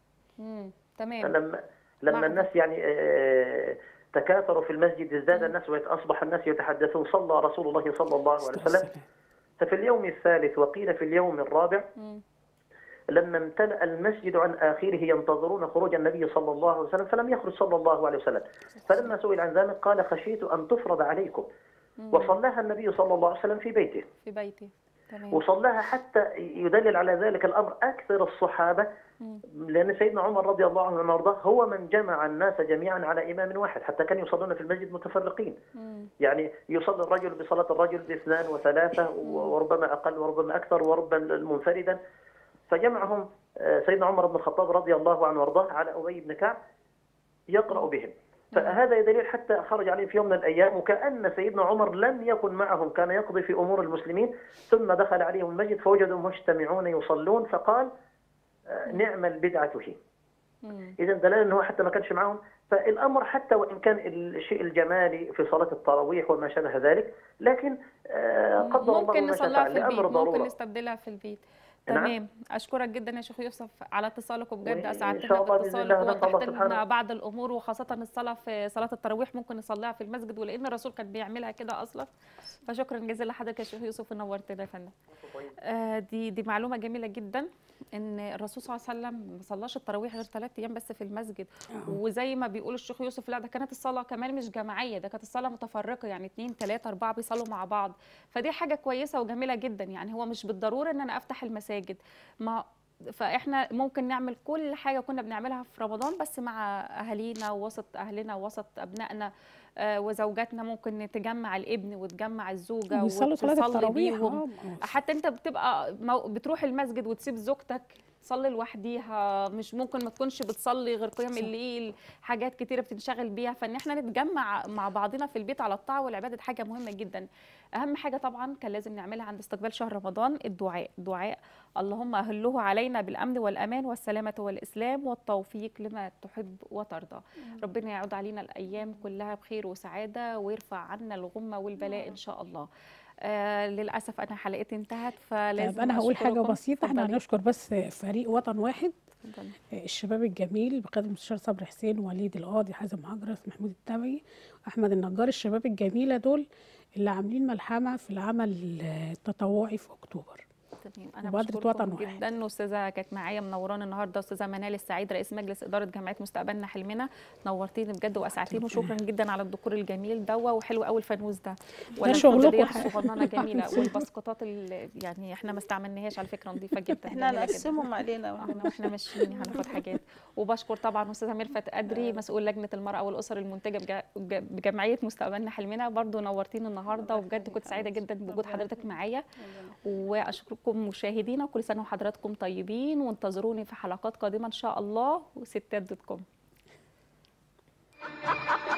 امم تمام لما لما معنا. الناس يعني آه، تكاثروا في المسجد ازداد الناس واصبح الناس يتحدثون صلى رسول الله صلى الله عليه وسلم ففي اليوم الثالث وقيل في اليوم الرابع مم. لما امتلأ المسجد عن آخره ينتظرون خروج النبي صلى الله عليه وسلم فلم يخرج صلى الله عليه وسلم فلما سئل عن ذلك قال خشيت أن تفرض عليكم مم. وصلاها النبي صلى الله عليه وسلم في بيته في بيتي تمام وصلاها حتى يدلل على ذلك الأمر أكثر الصحابة مم. لأن سيدنا عمر رضي الله عنه وارضاه هو من جمع الناس جميعا على إمام واحد حتى كانوا يصلون في المسجد متفرقين مم. يعني يصلي الرجل بصلاة الرجل باثنان وثلاثة وربما أقل وربما أكثر وربما منفردا فجمعهم آه، سيدنا عمر بن الخطاب رضي الله عنه وارضاه على أبي بن كعب يقرأ بهم فهذا دليل حتى خرج عليهم في يوم من الأيام وكأن سيدنا عمر لم يكن معهم كان يقضي في أمور المسلمين ثم دخل عليهم المسجد فوجدوا مجتمعون يصلون فقال آه، نعم البدعة هي مم. اذا دلاله ان هو حتى ما كانش معاهم فالامر حتى وان كان الشيء الجمالي في صلاه التراويح وما شابه ذلك لكن آه، قدر الله ممكن ما شاء نصليها فعل في البيت لامر ممكن ضروره نستبدلها في البيت نعم. تمام اشكرك جدا يا شيخ يوسف على اتصالكم بجد وإن اسعدتنا شاء الله بإذن الله باتصالك نسأل الله ووضحت لنا سبحانه. بعض الامور وخاصه الصلاه في صلاه التراويح ممكن نصليها في المسجد ولان الرسول كان بيعملها كده اصلا فشكرا جزيلا لحضرتك يا شيخ يوسف ونورتنا يا فندم آه، دي دي معلومه جميله جدا ان الرسول صلى الله عليه وسلم ما صلاش التراويح غير ثلاث ايام بس في المسجد وزي ما بيقول الشيخ يوسف لا ده كانت الصلاه كمان مش جماعيه ده كانت الصلاه متفرقه يعني اثنين ثلاثه اربعه بيصلوا مع بعض فدي حاجه كويسه وجميله جدا يعني هو مش بالضروره ان انا افتح المساجد ما فاحنا ممكن نعمل كل حاجه كنا بنعملها في رمضان بس مع اهالينا ووسط اهلنا ووسط ابنائنا آه، وزوجاتنا ممكن نتجمع الابن وتجمع الزوجه ويصلوا صلاة وتصلي التراويح بيهم آه. حتى انت بتبقى مو- بتروح المسجد وتسيب زوجتك تصلي لوحديها مش ممكن ما تكونش بتصلي غير قيام الليل حاجات كتيره بتنشغل بيها فان احنا نتجمع مع بعضنا في البيت على الطاعه والعباده دي حاجه مهمه جدا اهم حاجه طبعا كان لازم نعملها عند استقبال شهر رمضان الدعاء دعاء اللهم اهله علينا بالامن والامان والسلامه والاسلام والتوفيق لما تحب وترضى ربنا يعود علينا الايام كلها بخير وسعاده ويرفع عنا الغمه والبلاء ان شاء الله آه للاسف انا حلقتي انتهت فلازم طيب انا هقول حاجه أشكركم. بسيطه احنا اتفضلي. هنشكر بس فريق وطن واحد اتفضلي. الشباب الجميل بقياده المستشار صبري حسين وليد القاضي حازم هجرس محمود التبعي احمد النجار الشباب الجميله دول اللي عاملين ملحمه في العمل التطوعي في اكتوبر تمام انا مبادرة بشكركم وطن واحد. جدا استاذه كانت معايا منورانا النهارده استاذه منال السعيد رئيس مجلس اداره جمعيه مستقبلنا حلمنا نورتيني بجد واسعدتيني وشكرا جدا على الديكور الجميل دوا وحلو قوي الفانوس ده شغلكم الفضليات حاجة. الصغننه جميله والبسكوتات اللي يعني احنا ما استعملناش على فكره نظيفه جدا احنا جميلة جداً. هنقسمهم علينا احنا واحنا ماشيين هناخد حاجات وبشكر طبعا استاذه ميرفت قدري مسؤول لجنه المراه والاسر المنتجه بجا- بج- بجمعيه مستقبلنا حلمنا برضو نورتيني النهارده وبجد كنت سعيده جدا بوجود حضرتك معايا واشكركم مشاهدينا وكل سنه وحضراتكم طيبين وانتظروني في حلقات قادمه ان شاء الله وستات دوت كوم